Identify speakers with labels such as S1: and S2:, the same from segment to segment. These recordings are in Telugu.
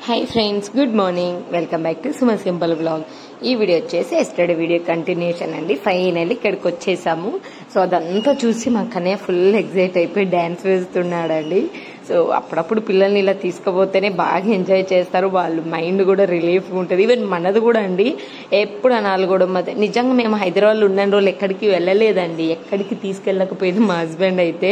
S1: hi friends good morning welcome back to Suma simple blog ఈ వీడియో వచ్చేసి ఎస్టర్డే వీడియో కంటిన్యూషన్ అండి ఫైనల్ ఇక్కడికి వచ్చేసాము సో అదంతా చూసి మా కన్నయ్య ఫుల్ ఎగ్జైట్ అయిపోయి డ్యాన్స్ వేస్తున్నాడండి సో అప్పుడప్పుడు పిల్లల్ని ఇలా తీసుకుపోతేనే బాగా ఎంజాయ్ చేస్తారు వాళ్ళు మైండ్ కూడా రిలీఫ్ ఉంటుంది ఈవెన్ మనది కూడా అండి ఎప్పుడు అనాలి కూడా మధ్య నిజంగా మేము హైదరాబాద్లో ఉన్న రోజులు ఎక్కడికి వెళ్ళలేదండి ఎక్కడికి తీసుకెళ్ళకపోయేది మా హస్బెండ్ అయితే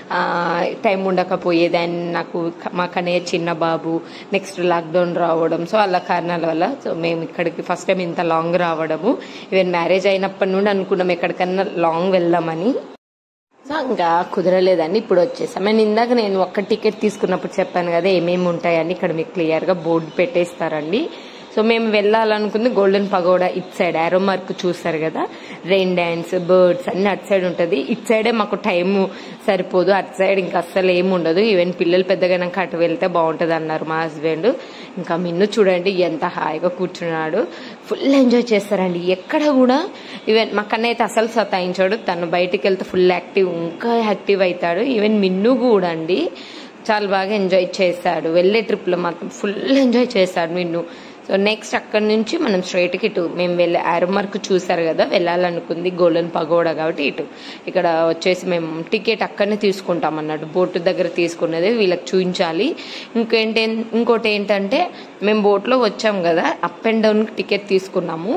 S1: టైం ఉండకపోయేది అండ్ నాకు మా కన్నయ్య చిన్న బాబు నెక్స్ట్ లాక్డౌన్ రావడం సో అలా కారణాల వల్ల సో మేము ఇక్కడికి ఫస్ట్ టైం ఇంత లాంగ్ రావడము ఈవెన్ మ్యారేజ్ అయినప్పటి నుండి అనుకున్నాం ఎక్కడికన్నా లాంగ్ వెళ్దామని సో ఇంకా కుదరలేదండి ఇప్పుడు వచ్చేసాం నేను ఇందాక నేను ఒక్క టికెట్ తీసుకున్నప్పుడు చెప్పాను కదా ఏమేమి ఉంటాయని ఇక్కడ మీకు క్లియర్గా బోర్డు పెట్టేస్తారండి సో మేము వెళ్ళాలనుకుంది golden pagoda it side arrow mark చూస్తారు కదా రెయిన్ డ్యాన్స్ బర్డ్స్ అన్ని అటు సైడ్ ఉంటుంది ఇటు సైడే మాకు టైం సరిపోదు అటు సైడ్ ఇంకా అస్సలు ఏమి ఉండదు ఈవెన్ పిల్లలు పెద్దగానాక అటు వెళ్తే బాగుంటుంది అన్నారు మా హస్బెండ్ ఇంకా మిన్ను చూడండి ఎంత హాయిగా కూర్చున్నాడు ఫుల్ ఎంజాయ్ చేస్తారండి ఎక్కడ కూడా ఈవెన్ మా కన్న అయితే అసలు సతాయించాడు తను బయటికి వెళ్తే ఫుల్ యాక్టివ్ ఇంకా యాక్టివ్ అవుతాడు ఈవెన్ మిన్ను కూడా అండి చాలా బాగా ఎంజాయ్ చేశాడు వెళ్ళే ట్రిప్లో మాత్రం ఫుల్ ఎంజాయ్ చేశాడు మిన్ను సో నెక్స్ట్ అక్కడి నుంచి మనం స్ట్రైట్కి ఇటు మేము వెళ్ళే ఆరమార్క్ చూసారు కదా వెళ్ళాలనుకుంది గోల్డెన్ పగోడా కాబట్టి ఇటు ఇక్కడ వచ్చేసి మేము టికెట్ అక్కడనే తీసుకుంటాం అన్నట్టు బోటు దగ్గర తీసుకున్నది వీళ్ళకి చూపించాలి ఇంకేంటి ఇంకోటి ఏంటంటే మేము బోట్లో వచ్చాం కదా అప్ అండ్ డౌన్ టికెట్ తీసుకున్నాము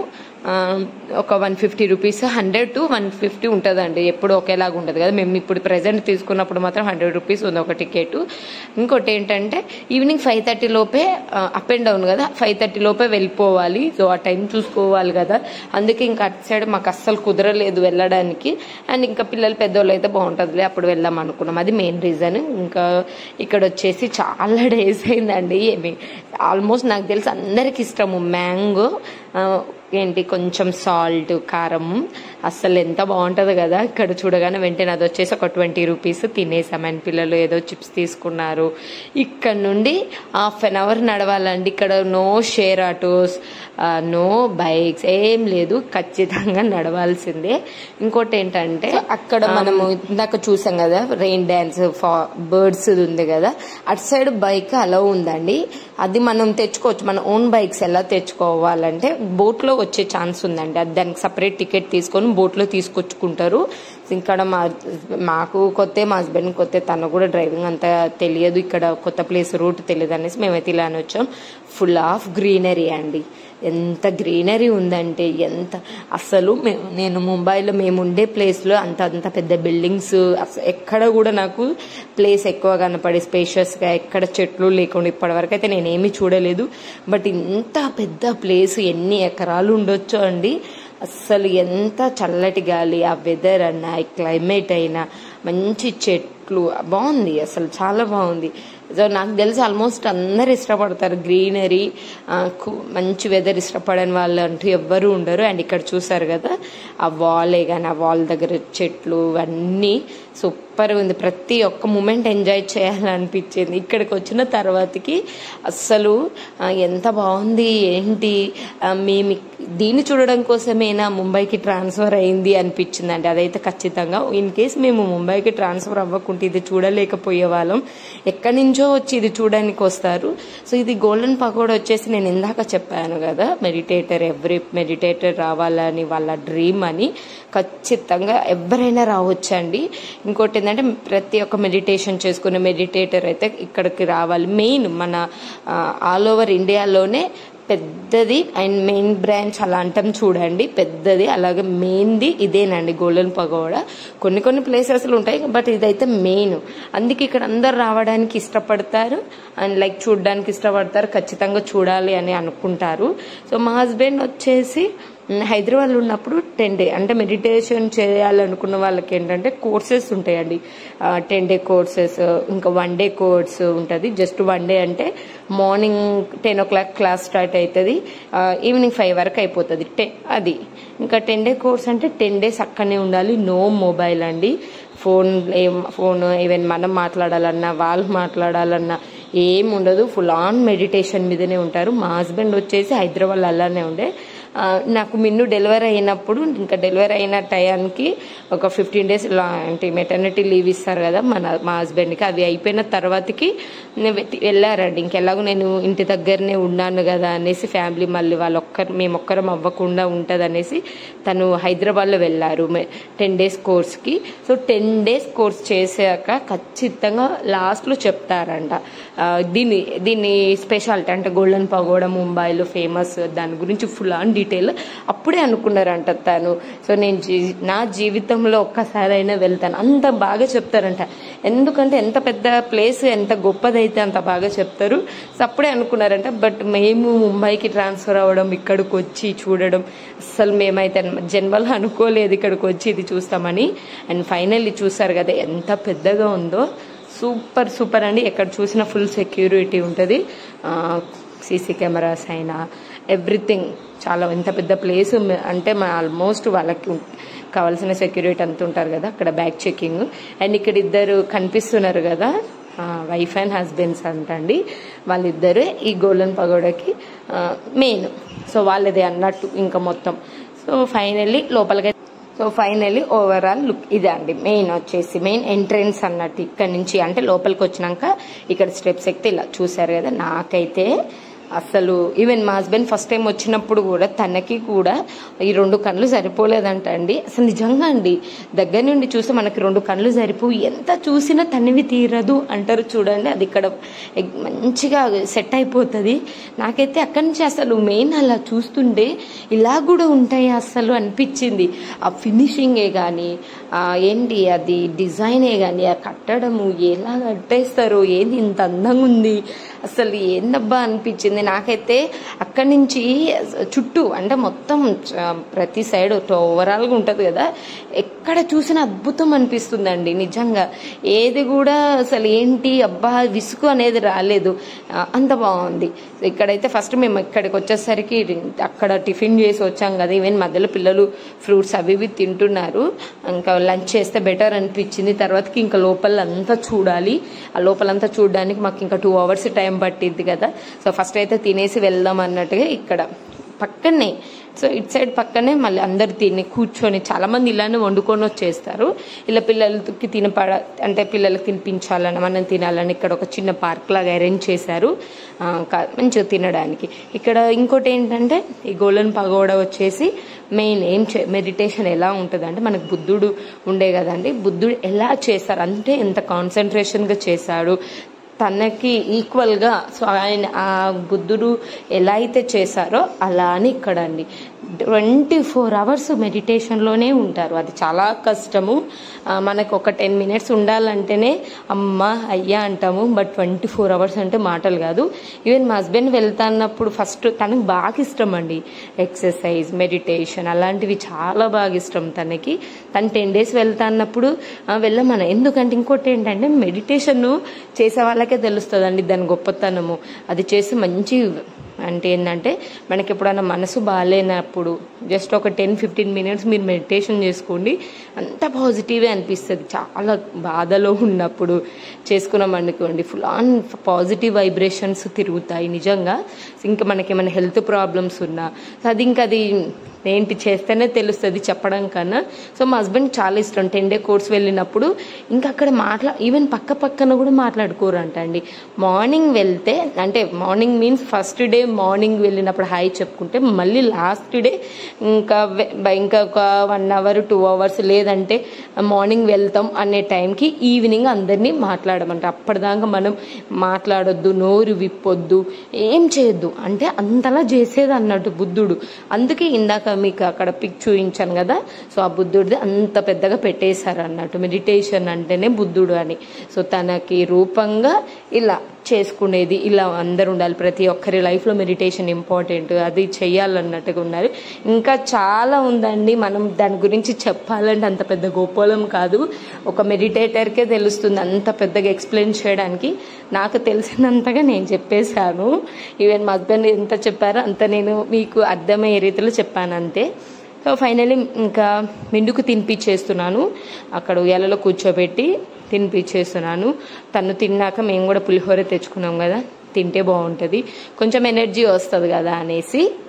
S1: ఒక one fifty rupees hundred to one fifty ఉంటుందండి ఎప్పుడు ఒకేలాగా ఉంటుంది కదా మేము ఇప్పుడు ప్రజెంట్ తీసుకున్నప్పుడు మాత్రం హండ్రెడ్ రూపీస్ ఉంది ఒక టికెట్ ఇంకోటి ఏంటంటే ఈవినింగ్ ఫైవ్ థర్టీ లోపే అప్ అండ్ డౌన్ కదా ఫైవ్ థర్టీ లోపే వెళ్ళిపోవాలి సో ఆ టైం చూసుకోవాలి కదా అందుకే ఇంకా అటు సైడ్ మాకు అస్సలు కుదరలేదు వెళ్ళడానికి అండ్ ఇంకా పిల్లలు పెద్దోళ్ళు అయితే బాగుంటుందిలే అప్పుడు వెళ్దాం అనుకున్నాం అది మెయిన్ రీజన్ ఇంకా ఇక్కడ వచ్చేసి చాలా డేస్ అయిందండి ఏమి ఆల్మోస్ట్ నాకు తెలిసి అందరికి ఇష్టము మ్యాంగో ఏంటి కొంచెం సాల్ట్ కారం అస్సలు ఎంత బాగుంటుంది కదా ఇక్కడ చూడగానే వెంటనే అది వచ్చేసి ఒక ట్వంటీ రూపీస్ తినేసామని పిల్లలు ఏదో చిప్స్ తీసుకున్నారు ఇక్కడ నుండి హాఫ్ అన్ అవర్ నడవాలండి ఇక్కడ no share autos no bikes ఏం లేదు ఖచ్చితంగా నడవాల్సిందే ఇంకోటి ఏంటంటే అక్కడ మనము ఇందాక చూసాం కదా రెయిన్ డ్యాన్స్ బర్డ్స్ ఉంది కదా అటు సైడ్ బైక్ అలా ఉందండి అది మనం తెచ్చుకోవచ్చు మన ఓన్ బైక్స్ ఎలా తెచ్చుకోవాలంటే బోట్లో వచ్చే ఛాన్స్ ఉందండి అది దానికి సపరేట్ టికెట్ తీసుకొని బోట్లో తీసుకొచ్చుకుంటారు ఇక్కడ మా మాకు కొత్త మా హస్బెండ్ కొత్త తను కూడా డ్రైవింగ్ అంత తెలియదు ఇక్కడ కొత్త ప్లేస్ రూట్ తెలియదు అనేసి మేమైతే ఇలా అని వచ్చాం ఫుల్ ఆఫ్ గ్రీనరీ అండి ఎంత గ్రీనరీ ఉందంటే ఎంత అసలు నేను ముంబైలో మేము ఉండే ప్లేస్లో అంత అంత పెద్ద బిల్డింగ్స్ ఎక్కడ కూడా నాకు ప్లేస్ ఎక్కువ కనపడే స్పేషియస్గా ఎక్కడ చెట్లు లేకుండా ఇప్పటివరకు అయితే నేనేమీ చూడలేదు బట్ ఇంత పెద్ద ప్లేస్ ఎన్ని ఎకరాలు ఉండొచ్చో అండి అస్సలు ఎంత చల్లటి గాలి ఆ వెదర్ అన్నా ఈ క్లైమేట్ అయినా మంచి చెట్లు బాగుంది అసలు చాలా బాగుంది సో నాకు తెలిసి ఆల్మోస్ట్ అందరు ఇష్టపడతారు గ్రీనరీ మంచి వెదర్ ఇష్టపడని వాళ్ళు అంటూ ఎవ్వరూ ఉండరు అండ్ ఇక్కడ చూసారు కదా ఆ వాలే కానీ ఆ వాల్ దగ్గర చెట్లు అన్నీ సూపర్ ఉంది ప్రతి ఒక్క మూమెంట్ ఎంజాయ్ చేయాలనిపించింది ఇక్కడికి వచ్చిన తర్వాతకి అస్సలు ఎంత బాగుంది ఏంటి మేము దీన్ని చూడడం కోసమేనా ముంబైకి ట్రాన్స్ఫర్ అయింది అనిపించిందండి అదైతే ఖచ్చితంగా ఇన్ కేస్ మేము ముంబైకి ట్రాన్స్ఫర్ అవ్వకుంటే ఇది చూడలేకపోయే వాళ్ళం ఎక్కడి నుంచో వచ్చి ఇది చూడడానికి వస్తారు సో ఇది గోల్డెన్ పకోడా వచ్చేసి నేను ఇందాక చెప్పాను కదా మెడిటేటర్ ఎవ్రీ మెడిటేటర్ రావాలని వాళ్ళ డ్రీమ్ అని ఖచ్చితంగా ఎవరైనా రావచ్చండి ఇంకోటి ఏంటంటే ప్రతి ఒక్క మెడిటేషన్ చేసుకునే మెడిటేటర్ అయితే ఇక్కడికి రావాలి మెయిన్ మన ఆల్ ఓవర్ ఇండియాలోనే పెద్దది అండ్ మెయిన్ బ్రాంచ్ అలా అంటాం చూడండి పెద్దది అలాగే మెయిన్ది ఇదేనండి గోల్డెన్ పగోడా కొన్ని కొన్ని ప్లేసెస్లు ఉంటాయి బట్ ఇదైతే మెయిన్ అందుకే ఇక్కడ అందరు రావడానికి ఇష్టపడతారు అండ్ లైక్ చూడడానికి ఇష్టపడతారు ఖచ్చితంగా చూడాలి అని అనుకుంటారు సో మా హస్బెండ్ వచ్చేసి హైదరాబాద్లో ఉన్నప్పుడు టెన్ డే అంటే మెడిటేషన్ చేయాలనుకున్న వాళ్ళకి ఏంటంటే కోర్సెస్ ఉంటాయండి టెన్ డే కోర్సెస్ ఇంకా వన్ డే కోర్స్ ఉంటుంది జస్ట్ వన్ డే అంటే morning ten o'clock class start అవుతుంది ఈవినింగ్ ఫైవ్ వరకు అయిపోతుంది టె అది ఇంకా టెన్ డే కోర్స్ అంటే టెన్ డేస్ అక్కడనే ఉండాలి నో మొబైల్ అండి ఫోన్ ఫోన్ ఈవెన్ మనం మాట్లాడాలన్నా వాళ్ళు మాట్లాడాలన్నా ఏం ఉండదు ఫుల్ ఆన్ మెడిటేషన్ మీదనే ఉంటారు మా హస్బెండ్ వచ్చేసి హైదరాబాద్ అలానే ఉండే ఆ, నాకు మిన్ను డెలివరీ అయినప్పుడు ఇంకా డెలివరీ అయిన టయానికి ఒక ఫిఫ్టీన్ డేస్ అంటే మెటర్నిటీ లీవ్ ఇస్తారు కదా మన మా హస్బెండ్కి అది అయిపోయిన తర్వాతకి నేను వెతి- వెళ్ళారండి ఇంకెలాగో నేను ఇంటి దగ్గరనే ఉన్నాను కదా అనేసి ఫ్యామిలీ మళ్ళీ వాళ్ళు ఒక్కరు మేము ఒక్కరం అవ్వకుండా ఉంటుంది అనేసి తను హైదరాబాద్లో వెళ్ళారు టెన్ డేస్ కోర్స్కి సో టెన్ డేస్ కోర్స్ చేశాక ఖచ్చితంగా లాస్ట్లో చెప్తారంట ఆ, దీన్ని దీన్ని స్పెషాలిటీ అంటే గోల్డెన్ పగోడా ముంబైలో ఫేమస్ దాని గురించి ఫుల్ ఆన్ డీటెయిల్ అప్పుడే అనుకున్నారంట తను సో నేను జీ- నా జీవితంలో ఒక్కసారైనా వెళ్తాను అంత బాగా చెప్తారంట ఎందుకంటే ఎంత పెద్ద ప్లేస్ ఎంత గొప్పదైతే అంత బాగా చెప్తారు సో అప్పుడే అనుకున్నారంట బట్ మేము ముంబైకి ట్రాన్స్ఫర్ అవ్వడం ఇక్కడికి వచ్చి చూడడం అసలు మేమైతే జన్మలో అనుకోలేదు ఇక్కడికి వచ్చి ఇది చూస్తామని అండ్ ఫైనల్లీ చూసారు కదా ఎంత పెద్దగా ఉందో సూపర్ సూపర్ అండి ఎక్కడ చూసినా ఫుల్ సెక్యూరిటీ ఉంటుంది సీసీ కెమెరాస్ అయినా ఎవ్రీథింగ్ చాలా ఎంత పెద్ద ప్లేస్ అంటే మా ఆల్మోస్ట్ వాళ్ళకి ఉం- కావాల్సిన సెక్యూరిటీ అంత ఉంటారు కదా అక్కడ బ్యాక్ చెకింగ్ అండ్ ఇక్కడ ఇద్దరు కనిపిస్తున్నారు కదా వైఫ్ అండ్ హస్బెండ్స్ అంటండి వాళ్ళిద్దరే ఈ గోల్డెన్ పగోడకి మెయిన్ సో వాళ్ళది అన్నట్టు ఇంకా మొత్తం సో ఫైనల్లీ లోపలికి సో ఫైనల్లీ ఓవరాల్ లుక్ ఇదే అండి మెయిన్ వచ్చేసి మెయిన్ ఎంట్రెన్స్ అన్నట్టు ఇక్కడ నుంచి అంటే లోపలికి వచ్చినాక ఇక్కడ స్టెప్స్ ఎక్కితే ఇలా చూసారు కదా నాకైతే అసలు ఈవెన్ మా హస్బెండ్ ఫస్ట్ టైం వచ్చినప్పుడు కూడా తనకి కూడా ఈ రెండు కళ్ళు సరిపోలేదంట అండి అసలు నిజంగా అండి దగ్గర నుండి చూస్తే మనకి రెండు కళ్ళు సరిపోవు ఎంత చూసినా తనివి తీరదు అంటారు చూడండి అది ఇక్కడ ఎగ్- మంచిగా సెట్ అయిపోతుంది నాకైతే అక్కడి నుంచి అసలు మెయిన్ అలా చూస్తుంటే ఇలా కూడా ఉంటాయి అసలు అనిపించింది ఆ ఫినిషింగే కానీ ఏంటి అది డిజైనే కానీ ఆ కట్టడము ఎలా కట్టేస్తారు ఏంది ఇంత అందంగా ఉంది అసలు ఏందబ్బా అనిపించింది నాకైతే అక్కడి నుంచి చుట్టూ అంటే మొత్తం చ- ప్రతి సైడ్ ఓవరాల్గా ఉంటుంది కదా ఎక్కడ చూసినా అద్భుతం అనిపిస్తుందండి నిజంగా ఏది కూడా అసలు ఏంటి అబ్బా విసుగు అనేది రాలేదు ఆ, అంత బాగుంది ఇక్కడైతే ఫస్ట్ మేము ఇక్కడికి వచ్చేసరికి అక్కడ టిఫిన్ చేసి వచ్చాం కదా ఈవెన్ మధ్యలో పిల్లలు ఫ్రూట్స్ అవి ఇవి తింటున్నారు ఇంకా లంచ్ చేస్తే బెటర్ అనిపించింది తర్వాతకి ఇంకా లోపల అంతా చూడాలి ఆ లోపలంతా చూడడానికి మాకు ఇంకా టూ అవర్స్ టైం పట్టింది కదా సో ఫస్ట్ అయితే తినేసి వెళ్దాం అన్నట్టుగా ఇక్కడ పక్కనే సో ఇటు సైడ్ పక్కనే మళ్ళీ అందరు తిని కూర్చొని చాలా మంది ఇలానే వండుకొని వచ్చేస్తారు ఇలా పిల్లలకి తినపడ అంటే పిల్లలకి తినిపించాలని మనం తినాలని ఇక్కడ ఒక చిన్న పార్క్ లాగా అరేంజ్ చేశారు ఆ, కా- మంచిగా తినడానికి ఇక్కడ ఇంకోటి ఏంటంటే ఈ గోల్డెన్ పగోడా వచ్చేసి మెయిన్ ఏం చే మెడిటేషన్ ఎలా ఉంటుంది అంటే మనకు బుద్ధుడు ఉండే కదండి బుద్ధుడు ఎలా చేస్తారు అంటే ఎంత కాన్సన్ట్రేషన్గా చేశాడు తనకి ఈక్వల్గా సో ఆయన ఆ బుద్ధుడు ఎలా అయితే చేశారో అలా అని ఇక్కడ అండి ట్వంటీ ఫోర్ అవర్స్ మెడిటేషన్లోనే ఉంటారు అది చాలా కష్టము ఆ, మనకు ఒక టెన్ మినిట్స్ ఉండాలంటేనే అమ్మ అయ్యా అంటాము బట్ ట్వంటీ ఫోర్ అవర్స్ అంటే మాటలు కాదు ఈవెన్ మా హస్బెండ్ వెళ్తా అన్నప్పుడు ఫస్ట్ తనకు బాగా ఇష్టం అండి ఎక్సర్సైజ్ మెడిటేషన్ అలాంటివి చాలా బాగా ఇష్టం తనకి తను టెన్ డేస్ వెళ్తా అన్నప్పుడు ఆ, వెళ్ళమన ఎందుకంటే ఇంకోటి ఏంటంటే మెడిటేషన్ చేసే వాళ్ళకే తెలుస్తుందండి దాని గొప్పతనము అది చేసి మంచి అంటే ఏంటంటే మనకి ఎప్పుడైనా మనసు బాగాలేనప్పుడు జస్ట్ ఒక టెన్ ఫిఫ్టీన్ మినిట్స్ మీరు మెడిటేషన్ చేసుకోండి అంత పాజిటివే అనిపిస్తుంది చాలా బాధలో ఉన్నప్పుడు చేసుకున్నాం అనుకోండి ఫుల్ ఆన్ పాజిటివ్ వైబ్రేషన్స్ తిరుగుతాయి నిజంగా ఇంకా మనకి ఏమైనా హెల్త్ ప్రాబ్లమ్స్ ఉన్నా సో అది ఇంకా అది ఏంటి చేస్తేనే తెలుస్తుంది చెప్పడం కన్నా సో మా హస్బెండ్ చాలా ఇష్టం టెన్ డే కోర్స్ వెళ్ళినప్పుడు ఇంకా అక్కడ మాట్లా ఈవెన్ పక్క పక్కన కూడా మాట్లాడుకోరంట అండి మార్నింగ్ వెళ్తే అంటే morning means first day morning వెళ్ళినప్పుడు హాయ్ చెప్పుకుంటే మళ్ళీ లాస్ట్ డే ఇంకా వె- బ- ఇంకా ఒక వన్ అవర్ టూ అవర్స్ లేదంటే మార్నింగ్ వెళ్తాం అనే టైంకి ఈవినింగ్ అందరినీ మాట్లాడమంట అప్పటిదాకా మనం మాట్లాడొద్దు నోరు విప్పొద్దు ఏం చేయొద్దు అంటే అంతలా చేసేది అన్నట్టు బుద్ధుడు అందుకే ఇందాక మీకు అక్కడ పిక్ చూపించాను కదా సో ఆ బుద్ధుడిది అంత పెద్దగా పెట్టేశారు అన్నట్టు మెడిటేషన్ అంటేనే బుద్ధుడు అని సో తనకి రూపంగా ఇలా చేసుకునేది ఇలా అందరు ఉండాలి ప్రతి ఒక్కరి లైఫ్లో మెడిటేషన్ ఇంపార్టెంట్ అది చెయ్యాలన్నట్టుగా ఉన్నారు ఇంకా చాలా ఉందండి మనం దాని గురించి చెప్పాలంటే అంత పెద్ద గోపాలం కాదు ఒక మెడిటేటర్కే తెలుస్తుంది అంత పెద్దగా ఎక్స్ప్లెయిన్ చేయడానికి నాకు తెలిసినంతగా నేను చెప్పేశాను ఈవెన్ మా హస్బెండ్ ఎంత చెప్పారో అంత నేను మీకు అర్థమయ్యే రీతిలో చెప్పాను అంతే సో ఫైనలీ ఇంకా మిండుకు తినిపించేస్తున్నాను అక్కడ ఉయ్యాలలో కూర్చోబెట్టి తినిపించేస్తున్నాను తను తిన్నాక మేము కూడా పులిహోర తెచ్చుకున్నాం కదా తింటే బాగుంటుంది కొంచెం ఎనర్జీ వస్తుంది కదా అనేసి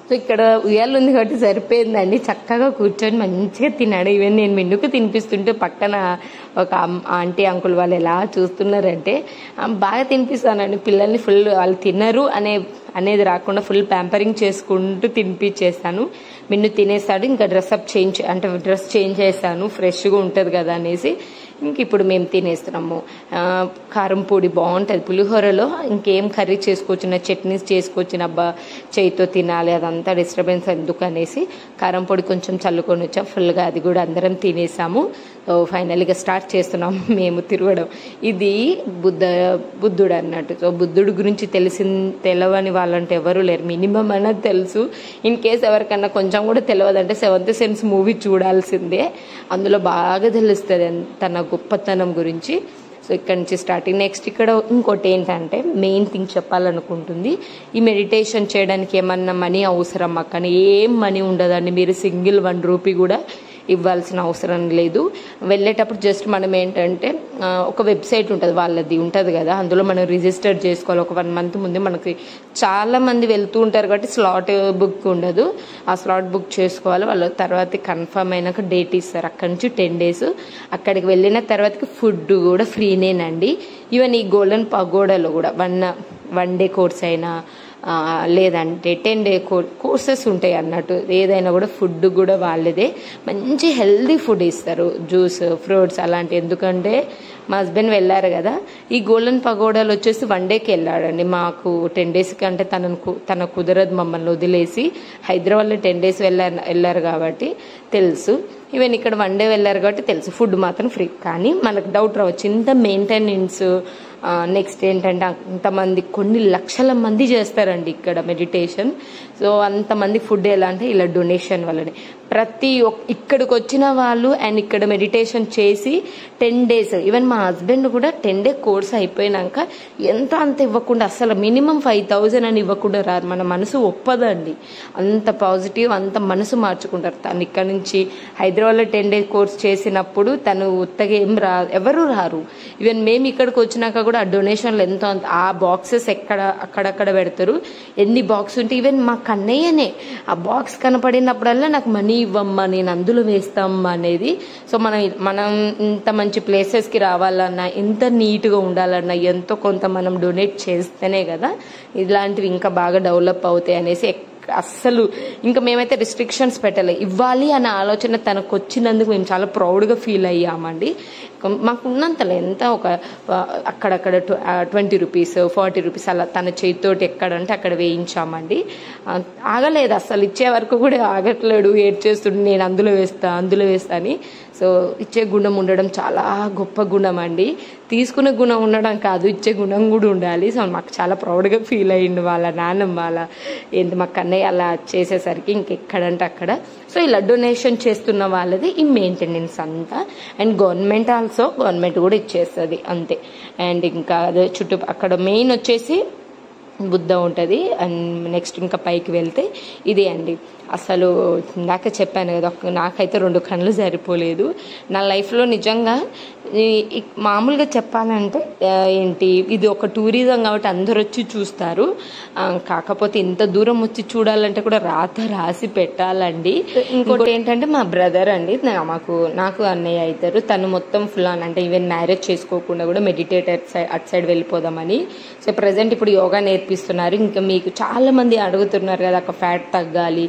S1: సో ఇక్కడ ఉయ్యాలు ఉంది కాబట్టి సరిపోయిందండి చక్కగా కూర్చొని మంచిగా తిన్నాడు ఈవెన్ నేను మెన్నుకు తినిపిస్తుంటే పక్కన ఒక అమ్- ఆంటీ అంకుల్ వాళ్ళు ఎలా చూస్తున్నారంటే ఆ, బాగా తినిపిస్తానండి పిల్లల్ని ఫుల్ వాళ్ళు తినరు అనే అనేది రాకుండా ఫుల్ ప్యాంపరింగ్ చేసుకుంటూ తినిపించేస్తాను మిన్ను తినేస్తాడు ఇంకా డ్రెస్అప్ చేంజ్ అంటే డ్రెస్ చేంజ్ చేస్తాను ఫ్రెష్గా ఉంటుంది కదా అనేసి ఇంక ఇప్పుడు మేము తినేస్తున్నాము ఆ, కారం పొడి బాగుంటుంది పులిహోరలో ఇంకేం కర్రీ చేసుకోవచ్చిన చట్నీస్ చేసుకోవచ్చిన అబ్బా చేయితో తినాలి అదంతా డిస్టర్బెన్స్ ఎందుకు అనేసి కారం పొడి కొంచెం చల్లుకొని వచ్చాం ఫుల్గా అది కూడా అందరం తినేసాము సో ఫైనల్గా స్టార్ట్ చేస్తున్నాము మేము తిరగడం ఇది బుద్ధ బుద్ధుడు అన్నట్టు సో బుద్ధుడు గురించి తెలిసి తెలవని వాళ్ళంటే ఎవరు లేరు మినిమం అన్నది తెలుసు ఇన్ కేస్ ఎవరికన్నా కొంచెం కూడా తెలియదంటే సెవెంత్ సెన్స్ మూవీ చూడాల్సిందే అందులో బాగా తెలుస్తుంది తన గొప్పతనం గురించి సో ఇక్కడ నుంచి స్టార్టింగ్ నెక్స్ట్ ఇక్కడ ఇంకోటి ఏంటంటే మెయిన్ థింగ్ చెప్పాలనుకుంటుంది ఈ మెడిటేషన్ చేయడానికి ఏమన్నా మనీ అవసరం కానీ ఏం మనీ ఉండదండి మీరు సింగిల్ వన్ రూపీ కూడా ఇవ్వాల్సిన అవసరం లేదు వెళ్ళేటప్పుడు జస్ట్ మనం ఏంటంటే ఆ, ఒక వెబ్సైట్ ఉంటుంది వాళ్ళది ఉంటుంది కదా అందులో మనం రిజిస్టర్ చేసుకోవాలి ఒక వన్ మంత్ ముందే మనకి చాలా మంది వెళ్తూ ఉంటారు కాబట్టి స్లాట్ బుక్ ఉండదు ఆ స్లాట్ బుక్ చేసుకోవాలి వాళ్ళ తర్వాత కన్ఫర్మ్ అయినాక డేట్ ఇస్తారు అక్కడి నుంచి టెన్ డేస్ అక్కడికి వెళ్ళిన తర్వాతకి ఫుడ్ కూడా ఫ్రీనేనండి ఈవెన్ ఈ గోల్డెన్ పగోడాలో కూడా వన్ వన్ డే కోర్స్ అయినా ఆ, లేదంటే టెన్ డే కోర్సెస్ ఉంటాయి అన్నట్టు ఏదైనా కూడా ఫుడ్ కూడా వాళ్ళదే మంచి హెల్దీ ఫుడ్ ఇస్తారు జ్యూస్ ఫ్రూట్స్ అలాంటి ఎందుకంటే మా హస్బెండ్ వెళ్ళారు కదా ఈ గోల్డెన్ పగోడాలు వచ్చేసి వన్ డేకి వెళ్ళాడండి మాకు టెన్ డేస్ కంటే తనను కు- తన కుదరదు మమ్మల్ని వదిలేసి హైదరాబాద్లో టెన్ డేస్ వెళ్ళారు వెళ్ళారు కాబట్టి తెలుసు ఈవెన్ ఇక్కడ వన్ డే వెళ్ళారు కాబట్టి తెలుసు ఫుడ్ మాత్రం ఫ్రీ కానీ మనకు డౌట్ రావచ్చు ఇంత మెయింటెనెన్స్ నెక్స్ట్ ఏంటంటే అంతమంది కొన్ని లక్షల మంది చేస్తారండి ఇక్కడ మెడిటేషన్ సో అంతమంది ఫుడ్ ఎలా అంటే ఇలా డొనేషన్ వల్లనే ప్రతి ఒక్ ఇక్కడికి వచ్చిన వాళ్ళు అండ్ ఇక్కడ మెడిటేషన్ చేసి టెన్ డేస్ ఈవెన్ మా హస్బెండ్ కూడా టెన్ డే కోర్స్ అయిపోయినాక ఎంత అంత ఇవ్వకుండా అసలు మినిమం ఫైవ్ థౌజండ్ అని ఇవ్వకుండా రారు మన మనసు ఒప్పదండి అంత పాజిటివ్ అంత మనసు మార్చుకుంటారు తను ఇక్కడ నుంచి హైదరాబాద్లో టెన్ డే కోర్స్ చేసినప్పుడు తను ఉత్తగా ఏం రా ఎవరు రారు ఈవెన్ మేము ఇక్కడికి వచ్చినాక కూడా ఆ డొనేషన్లు ఎంతో అంత ఆ బాక్సెస్ ఎక్కడ అక్కడక్కడ పెడతారు ఎన్ని బాక్స్ ఉంటే ఈవెన్ మా కన్నయ్యనే ఆ బాక్స్ కనపడినప్పుడల్లా నాకు మనీ ఇవ్వమ్మా నేను అందులో వేస్తామ్మా అనేది సో మనం మనం ఇంత మంచి ప్లేసెస్కి రావాలన్నా ఎంత నీట్గా ఉండాలన్నా ఎంతో కొంత మనం డొనేట్ చేస్తేనే కదా ఇలాంటివి ఇంకా బాగా డెవలప్ అవుతాయి అనేసి ఎక్- అస్సలు ఇంకా మేమైతే రిస్ట్రిక్షన్స్ పెట్టలే ఇవ్వాలి అనే ఆలోచన తనకు వచ్చినందుకు మేము చాలా ప్రౌడ్గా ఫీల్ అయ్యామండి మాకు ఉన్నంతలో ఎంత ఒక ఆ, అక్కడక్కడ ట్వంటీ రూపీస్ ఫార్టీ రూపీస్ అలా తన చేతితోటి ఎక్కడంటే అక్కడ వేయించామండి ఆ, ఆగలేదు అసలు ఇచ్చే వరకు కూడా ఆగట్లేడు ఏడ్ చేస్తుండే నేను అందులో వేస్తా అందులో వేస్తా అని సో ఇచ్చే గుణం ఉండడం చాలా గొప్ప గుణం అండి తీసుకునే గుణం ఉండడం కాదు ఇచ్చే గుణం కూడా ఉండాలి సో మాకు చాలా ప్రౌడ్గా ఫీల్ అయ్యిండు వాళ్ళ నాన్నమ్మ వాళ్ళ ఏంటి మా కన్నయ్య అలా చేసేసరికి ఇంకెక్కడంటే అక్కడ సో ఇలా డొనేషన్ చేస్తున్న వాళ్ళది ఈ మెయింటెనెన్స్ అంతా అండ్ గవర్నమెంట్ ఆల్సో గవర్నమెంట్ కూడా ఇచ్చేస్తుంది అంతే అండ్ ఇంకా అదే చుట్టూ అక్కడ మెయిన్ వచ్చేసి బుద్ధ ఉంటుంది అండ్ నెక్స్ట్ ఇంకా పైకి వెళ్తే ఇదే అండి అసలు ఇందాక చెప్పాను కదా ఒక నాకైతే రెండు కళ్ళు సరిపోలేదు నా లైఫ్లో నిజంగా ఈ- ఈ మామూలుగా చెప్పాలంటే ఆ, ఏంటి ఇది ఒక టూరిజం కాబట్టి అందరు వచ్చి చూస్తారు ఆ, కాకపోతే ఇంత దూరం వచ్చి చూడాలంటే కూడా రాత రాసి పెట్టాలండి ఇంకోటి ఏంటంటే మా బ్రదర్ అండి నా- మాకు నాకు అన్నయ్య అవుతారు తను మొత్తం ఫుల్ ఆన్ అంటే ఈవెన్ మ్యారేజ్ చేసుకోకుండా కూడా meditate at side at side వెళ్ళిపోదామని సో ప్రజెంట్ ఇప్పుడు యోగా నేర్పిస్తున్నారు ఇంకా మీకు చాలా మంది అడుగుతున్నారు కదా ఒక ఫ్యాట్ తగ్గాలి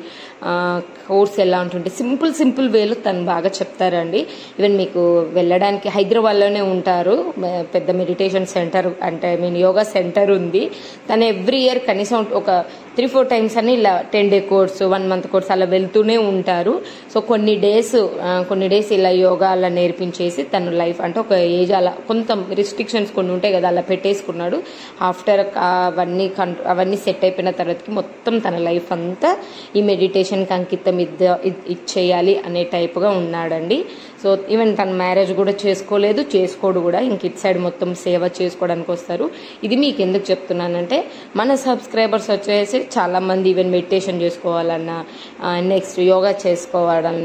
S1: కోర్స్ ఎలా ఉంటుంటే సింపుల్ సింపుల్ వేలో తను బాగా చెప్తారండి ఈవెన్ మీకు వెళ్ళడానికి హైదరాబాద్లోనే ఉంటారు మ- పెద్ద మెడిటేషన్ సెంటర్ అంటే ఐ మీన్ యోగా సెంటర్ ఉంది తను ఎవ్రీ ఇయర్ కనీసం ఒక త్రీ ఫోర్ టైమ్స్ అని ఇలా ten day course one month course అలా వెళ్తూనే ఉంటారు సో కొన్ని డేస్ కొన్ని డేస్ ఇలా యోగా అలా నేర్పించేసి తను లైఫ్ అంటే ఒక ఏజ్ అలా కొంత రిస్ట్రిక్షన్స్ కొన్ని ఉంటాయి కదా అలా పెట్టేసుకున్నాడు ఆఫ్టర్ అవన్నీ కన్ అవన్నీ సెట్ అయిపోయిన తర్వాతకి మొత్తం తన లైఫ్ అంతా ఈ మెడిటేషన్కి అంకితం ఇద్ద ఇ- ఇచ్చేయాలి అనే టైప్గా ఉన్నాడండి సో ఈవెన్ తన మ్యారేజ్ కూడా చేసుకోలేదు చేసుకోడు కూడా ఇంక ఇటు సైడ్ మొత్తం సేవ చేసుకోవడానికి వస్తారు ఇది మీకు ఎందుకు చెప్తున్నానంటే మన సబ్స్క్రైబర్స్ వచ్చేసి చాలా మంది ఈవెన్ మెడిటేషన్ చేసుకోవాలన్నా నెక్స్ట్ యోగా చేసుకోవాలన్నా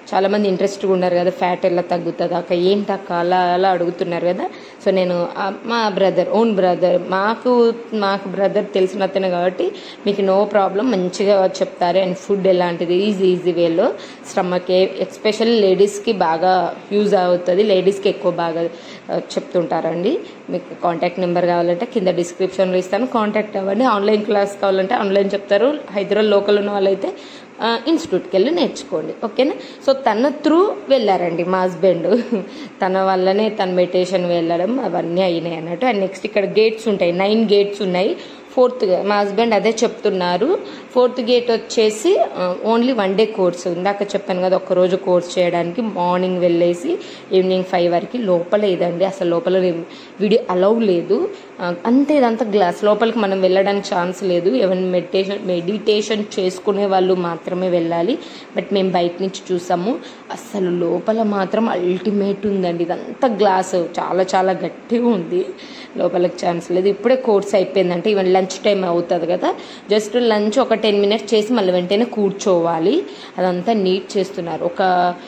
S1: చాలా మంది ఇంట్రెస్ట్గా ఉన్నారు కదా ఫ్యాట్ ఎలా తగ్గుతుంది అక్క ఏంటక్క అలా అలా అడుగుతున్నారు కదా సో నేను ఆ, మా బ్రదర్ ఓన్ బ్రదర్ మాకు మాకు బ్రదర్ తెలిసిన అతను కాబట్టి మీకు నో ప్రాబ్లం మంచిగా చెప్తారు అండ్ ఫుడ్ ఎలాంటిది ఈజీ ఈజీ వేలో స్టమక్ ఎస్పెషల్లీ లేడీస్కి బాగా యూజ్ అవుతుంది లేడీస్కి ఎక్కువ బాగా ఆ, చెప్తుంటారండి మీకు కాంటాక్ట్ నెంబర్ కావాలంటే కింద డిస్క్రిప్షన్లో ఇస్తాను కాంటాక్ట్ అవ్వండి ఆన్లైన్ క్లాస్ కావాలంటే ఆన్లైన్ చెప్తారు హైదరాబాద్ లోకల్ ఉన్న వాళ్ళైతే ఆ, ఇన్స్టిట్యూట్కి వెళ్ళి నేర్చుకోండి ఓకేనా సో తన త్రూ వెళ్ళారండి మా హస్బెండ్ తన వల్లనే తన మెడిటేషన్ వెళ్ళడం అవన్నీ అయినాయి అన్నట్టు అండ్ నెక్స్ట్ ఇక్కడ గేట్స్ ఉంటాయి నైన్ గేట్స్ ఉన్నాయి ఫోర్త్ మా హస్బెండ్ అదే చెప్తున్నారు ఫోర్త్ గేట్ వచ్చేసి ఓన్లీ వన్ డే కోర్స్ ఇందాక చెప్పాను కదా ఒక రోజు కోర్స్ చేయడానికి మార్నింగ్ వెళ్ళేసి ఈవినింగ్ ఫైవ్ వరకు లోపల ఇదండి అసలు లోపల వీడియో అలౌ లేదు ఆ, అంతే ఇదంతా గ్లాస్ లోపలికి మనం వెళ్ళడానికి ఛాన్స్ లేదు ఎవరైనా మెడిటేషన్ మెడిటేషన్ చేసుకునే వాళ్ళు మాత్రమే వెళ్ళాలి బట్ మేము బయట నుంచి చూసాము అసలు లోపల మాత్రం అల్టిమేట్ ఉందండి ఇదంతా గ్లాస్ చాలా చాలా గట్టిగా ఉంది లోపలికి ఛాన్స్ లేదు ఇప్పుడే కోర్స్ అయిపోయిందంటే ఈవెన్ లంచ్ టైం అవుతుంది కదా జస్ట్ లంచ్ ఒక టెన్ మినిట్స్ చేసి మళ్ళీ వెంటనే కూర్చోవాలి అదంతా నీట్ చేస్తున్నారు ఒక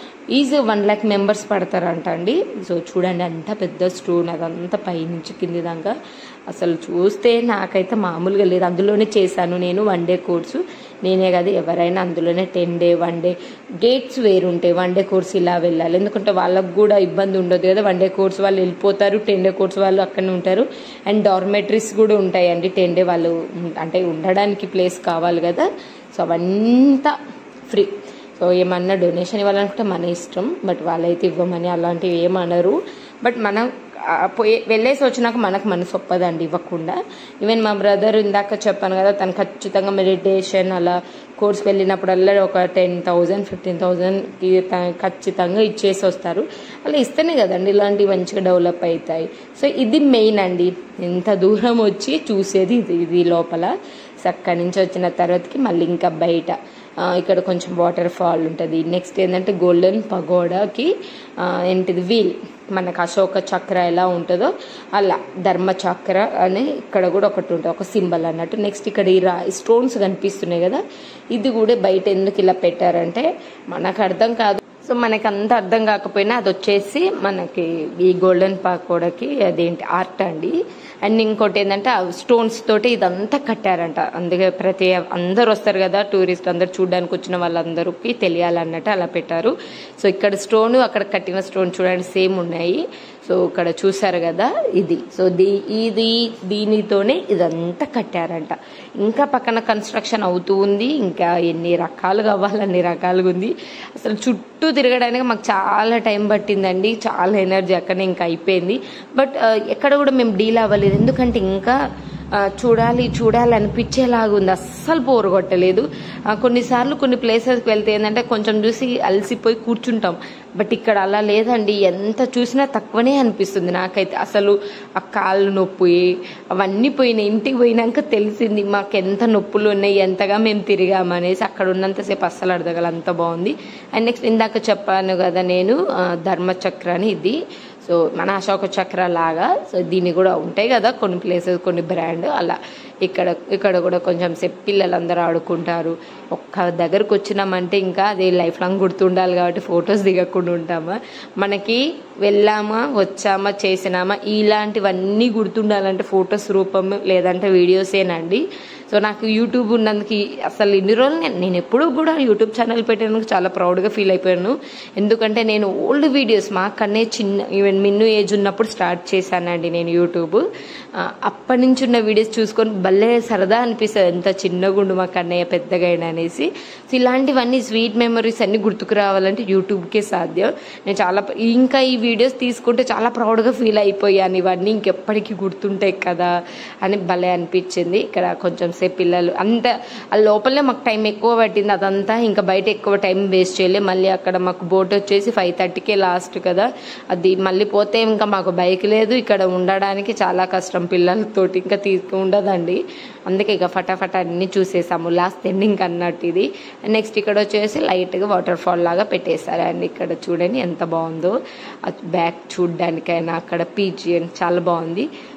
S1: ఈజీ వన్ ల్యాక్ మెంబర్స్ పడతారంట అండి సో చూడండి అంత పెద్ద స్టోన్ అదంతా పైనుంచి కింది దాకా అసలు చూస్తే నాకైతే మామూలుగా లేదు అందులోనే చేశాను నేను వన్ డే కోర్సు నేనే కదా ఎవరైనా అందులోనే ten day one day gates వేరుంటాయి వన్ డే కోర్స్ ఇలా వెళ్ళాలి ఎందుకంటే వాళ్ళకు కూడా ఇబ్బంది ఉండదు కదా వన్ డే కోర్స్ వాళ్ళు వెళ్ళిపోతారు టెన్ డే కోర్స్ వాళ్ళు అక్కడనే ఉంటారు అండ్ డార్మెటరీస్ కూడా ఉంటాయండి టెన్ డే వాళ్ళు ఉం- అంటే ఉండడానికి ప్లేస్ కావాలి కదా సో అవంతా ఫ్రీ సో ఏమన్నా డొనేషన్ ఇవ్వాలనుకుంటే మన ఇష్టం బట్ వాళ్ళైతే ఇవ్వమని అలాంటివి ఏమనరు బట్ మనం ఆ, పోయి వెళ్ళేసి వచ్చినాక మనకు మనసు ఒప్పదండి ఇవ్వకుండా ఈవెన్ మా బ్రదర్ ఇందాక చెప్పాను కదా తను ఖచ్చితంగా మెడిటేషన్ అలా కోర్స్ వెళ్ళినప్పుడల్లా ఒక టెన్ థౌజండ్ ఫిఫ్టీన్ థౌజండ్కి ఖచ్చితంగా ఇచ్చేసి వస్తారు అలా ఇస్తేనే కదండి ఇలాంటివి మంచిగా డెవలప్ అవుతాయి సో ఇది మెయిన్ అండి ఎంత దూరం వచ్చి చూసేది ఇది ఇది లోపల సో అక్కడి నుంచి వచ్చిన తర్వాతకి మళ్ళీ ఇంకా బయట ఆ, ఇక్కడ కొంచెం వాటర్ ఫాల్ ఉంటుంది నెక్స్ట్ ఏంటంటే గోల్డెన్ పగోడాకి ఆ, ఏంటిది వీల్ మనకు అశోక చక్ర ఎలా ఉంటుందో అలా ధర్మ చక్ర అని ఇక్కడ కూడా ఒకటి ఉంటుంది ఒక సింబల్ అన్నట్టు నెక్స్ట్ ఇక్కడ ఈ రా స్టోన్స్ కనిపిస్తున్నాయి కదా ఇది కూడా బయట ఎందుకు ఇలా పెట్టారంటే మనకు అర్థం కాదు సో మనకి అంత అర్థం కాకపోయినా అది వచ్చేసి మనకి ఈ గోల్డెన్ పాకోడకి అదేంటి ఆర్ట్ అండి అండ్ ఇంకోటి ఏంటంటే ఆ స్టోన్స్ తోటి ఇదంతా కట్టారంట అందుకే ప్రతి అందరు వస్తారు కదా టూరిస్ట్ అందరు చూడడానికి వచ్చిన వాళ్ళందరికీ తెలియాలన్నట్టు అలా పెట్టారు సో ఇక్కడ స్టోన్ అక్కడ కట్టిన స్టోన్ చూడండి సేమ్ ఉన్నాయి సో ఇక్కడ చూసారు కదా ఇది సో దీ ఇది దీనితోనే ఇదంతా కట్టారంట ఇంకా పక్కన కన్స్ట్రక్షన్ అవుతూ ఉంది ఇంకా ఎన్ని రకాలు కావాలి అన్ని రకాలుగా ఉంది అసలు చుట్టూ తిరగడానికి మాకు చాలా టైం పట్టిందండి చాలా ఎనర్జీ అక్కడనే ఇంకా అయిపోయింది బట్ ఎక్కడ కూడా మేము డీల్ అవ్వలేదు ఎందుకంటే ఇంకా ఆ, చూడాలి చూడాలి అనిపించేలాగా ఉంది అస్సలు బోర్ కొట్టలేదు ఆ, కొన్నిసార్లు కొన్ని ప్లేసెస్కి వెళ్తే ఏంటంటే కొంచెం చూసి అలసిపోయి కూర్చుంటాం బట్ ఇక్కడ అలా లేదండి ఎంత చూసినా తక్కువనే అనిపిస్తుంది నాకైతే అసలు ఆ కాళ్ళు నొప్పి అవన్నీ పోయినాయి ఇంటికి పోయినాక తెలిసింది మాకు ఎంత నొప్పులు ఉన్నాయి ఎంతగా మేము తిరిగామనేసి అక్కడ ఉన్నంతసేపు అస్సలు అడగల అంత బాగుంది అండ్ నెక్స్ట్ ఇందాక చెప్పాను కదా నేను ఆ, ధర్మచక్ర అని ఇది సో మన అశోక చక్ర లాగా సో దీన్ని కూడా ఉంటాయి కదా కొన్ని ప్లేసెస్ కొన్ని బ్రాండ్ అలా ఇక్కడ ఇక్కడ కూడా కొంచెం సేపు పిల్లలందరూ ఆడుకుంటారు ఒక్క దగ్గరకు వచ్చినామంటే ఇంకా అది లైఫ్ లాంగ్ గుర్తుండాలి కాబట్టి ఫొటోస్ దిగకుండా ఉంటామా మనకి వెళ్ళామా వచ్చామా చేసినామా ఇలాంటివన్నీ గుర్తుండాలంటే ఫొటోస్ రూపం లేదంటే వీడియోసేనండి సో నాకు యూట్యూబ్ ఉన్నందుకు అసలు ఇన్ని రోజులు నేను నేను ఎప్పుడూ కూడా యూట్యూబ్ ఛానల్ పెట్టినందుకు చాలా ప్రౌడ్గా ఫీల్ అయిపోయాను ఎందుకంటే నేను ఓల్డ్ వీడియోస్ మా కన్నే చిన్న ఈవెన్ మిన్ను ఏజ్ ఉన్నప్పుడు స్టార్ట్ చేశానండి నేను యూట్యూబ్ ఆ, అప్పటి నుంచి ఉన్న వీడియోస్ చూసుకొని భలే సరదా అనిపిస్తుంది ఎంత చిన్నగుండు మా కన్నయ్య పెద్దగా అయినా అనేసి సో ఇలాంటివన్నీ స్వీట్ మెమరీస్ అన్ని గుర్తుకు రావాలంటే యూట్యూబ్కే సాధ్యం నేను చాలా ఇంకా ఈ వీడియోస్ తీసుకుంటే చాలా ప్రౌడ్గా ఫీల్ అయిపోయాను ఇవన్నీ ఇంకెప్పటికీ గుర్తుంటాయి కదా అని భలే అనిపించింది ఇక్కడ కొంచెం సేపు పిల్లలు అంత ఆ లోపలే మాకు టైం ఎక్కువ పట్టింది అదంతా ఇంకా బయట ఎక్కువ టైం వేస్ట్ చేయలే మళ్ళీ అక్కడ మాకు బోట్ వచ్చేసి ఫైవ్ థర్టీకే లాస్ట్ కదా అది మళ్ళీ పోతే ఇంకా మాకు బైక్ లేదు ఇక్కడ ఉండడానికి చాలా కష్టం పిల్లలతోటి ఇంకా తీసుకు ఉండదండి అందుకే ఇక ఫటాఫట అన్ని చూసేసాము లాస్ట్ ఎండింగ్ అన్నట్టు ఇది నెక్స్ట్ ఇక్కడ వచ్చేసి లైట్గా వాటర్ ఫాల్ లాగా పెట్టేశారు అండ్ ఇక్కడ చూడండి ఎంత బాగుందో బ్యాక్ చూడడానికైనా అక్కడ పీజీ చాలా బాగుంది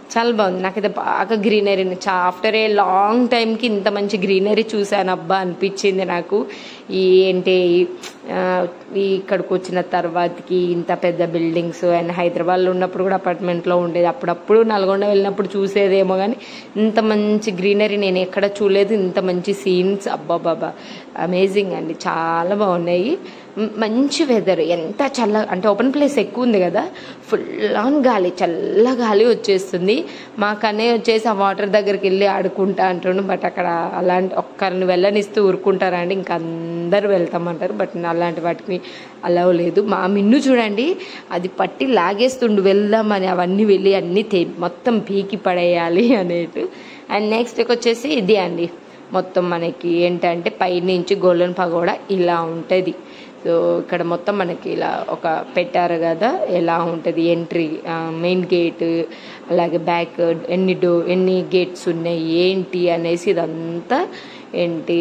S1: చాలా బాగుంది నాకైతే బాగా గ్రీనరీ ఆఫ్టర్ ఏ లాంగ్ టైంకి ఇంత మంచి గ్రీనరీ చూశాను అబ్బా అనిపించింది నాకు ఈ ఏంటి ఆ, ఈ ఇక్కడికి వచ్చిన తర్వాతకి ఇంత పెద్ద బిల్డింగ్స్ అండ్ హైదరాబాద్లో ఉన్నప్పుడు కూడా అపార్ట్మెంట్లో ఉండేది అప్పుడప్పుడు నల్గొండ వెళ్ళినప్పుడు చూసేదేమో కానీ ఇంత మంచి గ్రీనరీ నేను ఎక్కడ చూడలేదు ఇంత మంచి సీన్స్ అబ్బా బాబా అమేజింగ్ అండి చాలా బాగున్నాయి మ్- మంచి వెదర్ ఎంత చల్ల అంటే ఓపెన్ ప్లేస్ ఎక్కువ ఉంది కదా ఫుల్ ఆన్ గాలి చల్ల గాలి వచ్చేస్తుంది మా కన్నయ్య వచ్చేసి ఆ వాటర్ దగ్గరికి వెళ్ళి ఆడుకుంటా అంటుండు బట్ అక్కడ అలాంటి ఒక్కరిని వెళ్ళనిస్తూ ఊరుకుంటారా అండి ఇంకా అందరు వెళ్తామంటారు బట్ అలాంటి వాటికి అలవ్ లేదు మా మిన్ను చూడండి అది పట్టి లాగేస్తుండు వెళ్దామని అవన్నీ వెళ్ళి అన్నీ తే మొత్తం పీకి పడేయాలి అనేటు అండ్ నెక్స్ట్ వచ్చేసి ఇది అండి మొత్తం మనకి ఏంటంటే పైనుంచి గోల్డెన్ పగోడా ఇలా ఉంటుంది సో ఇక్కడ మొత్తం మనకి ఇలా ఒక పెట్టారు కదా ఎలా ఉంటుంది ఎంట్రీ మెయిన్ గేట్ అలాగే బ్యాక్ ఎన్ని డో ఎన్ని గేట్స్ ఉన్నాయి ఏంటి అనేసి ఇదంతా ఏంటి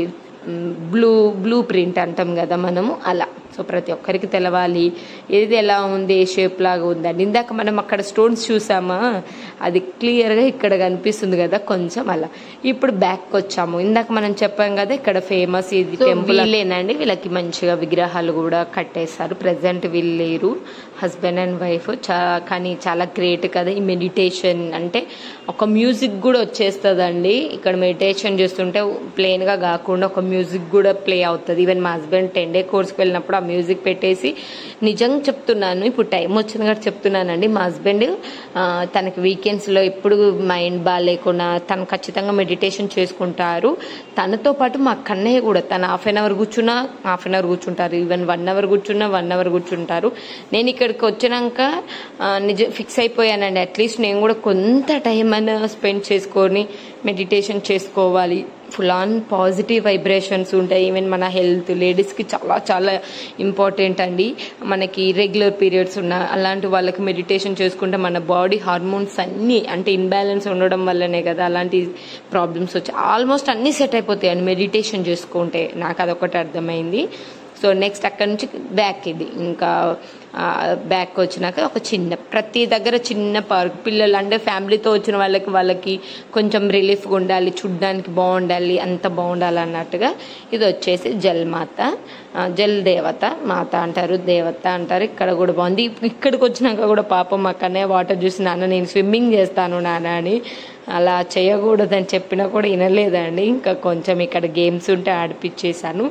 S1: బ్లూ బ్లూ ప్రింట్ అంటాం కదా మనము అలా సో ప్రతి ఒక్కరికి తెలవాలి ఏది ఎలా ఉంది ఏ షేప్ లాగా ఉందండి ఇందాక మనం అక్కడ స్టోన్స్ చూసామా అది క్లియర్గా ఇక్కడ కనిపిస్తుంది కదా కొంచెం అలా ఇప్పుడు బ్యాక్ వచ్చాము ఇందాక మనం చెప్పాం కదా ఇక్కడ ఫేమస్ ఇది టెంపుల్ లేనండి వీళ్ళకి మంచిగా విగ్రహాలు కూడా కట్టేశారు ప్రజెంట్ వీళ్ళు లేరు హస్బెండ్ అండ్ వైఫ్ చా కానీ చాలా గ్రేట్ కదా ఈ మెడిటేషన్ అంటే ఒక మ్యూజిక్ కూడా వచ్చేస్తుందండి ఇక్కడ మెడిటేషన్ చేస్తుంటే ప్లెయిన్ గా కాకుండా ఒక మ్యూజిక్ కూడా ప్లే అవుతుంది ఈవెన్ మా హస్బెండ్ టెన్ డే కోర్స్కి వెళ్ళినప్పుడు ఆ మ్యూజిక్ పెట్టేసి నిజంగా చెప్తున్నాను ఇప్పుడు టైం వచ్చింది కాబట్టి చెప్తున్నానండి మా హస్బెండ్ ఆ, తనకి వీకెండ్స్ లో ఎప్పుడు మైండ్ బాగాలేకుండా తను ఖచ్చితంగా మెడిటేషన్ చేసుకుంటారు తనతో పాటు మా కన్నయ్య కూడా తను హాఫ్ అన్ అవర్ కూర్చున్నా హాఫ్ అన్ అవర్ కూర్చుంటారు ఈవెన్ వన్ అవర్ కూర్చున్నా వన్ అవర్ కూర్చుంటారు నేను ఇక్కడికి వచ్చినాక ఆ, నిజ ఫిక్స్ అయిపోయానండి అట్లీస్ట్ నేను కూడా కొంత టైం అయినా స్పెండ్ చేసుకొని మెడిటేషన్ చేసుకోవాలి ఫుల్ ఆన్ పాజిటివ్ వైబ్రేషన్స్ ఉంటాయి ఈవెన్ మన హెల్త్ లేడీస్కి చాలా చాలా ఇంపార్టెంట్ అండి మనకి రెగ్యులర్ పీరియడ్స్ ఉన్న అలాంటి వాళ్ళకి మెడిటేషన్ చేసుకుంటే మన బాడీ హార్మోన్స్ అన్నీ అంటే ఇన్బ్యాలెన్స్ ఉండడం వల్లనే కదా అలాంటి ప్రాబ్లమ్స్ వచ్చి ఆల్మోస్ట్ అన్నీ సెట్ అయిపోతాయి అండి మెడిటేషన్ చేసుకుంటే నాకు అదొకటి అర్థమైంది సో నెక్స్ట్ అక్కడ నుంచి బ్యాక్ ఇది ఇంకా బ్యాక్ వచ్చినాక ఒక చిన్న ప్రతి దగ్గర చిన్న పార్క్ పిల్లలు అంటే ఫ్యామిలీతో వచ్చిన వాళ్ళకి వాళ్ళకి కొంచెం రిలీఫ్గా ఉండాలి చూడ్డానికి బాగుండాలి అంత బాగుండాలి అన్నట్టుగా ఇది వచ్చేసి జల్మాత ఆ, జల్ దేవత మాత అంటారు దేవత అంటారు ఇక్కడ కూడా బాగుంది ఇక్కడికి వచ్చినాక కూడా పాపం అక్కడనే వాటర్ చూసి నాన్న నేను స్విమ్మింగ్ చేస్తాను నాన్న అని అలా చేయకూడదని చెప్పినా కూడా వినలేదండి ఇంకా కొంచెం ఇక్కడ గేమ్స్ ఉంటే ఆడిపించేశాను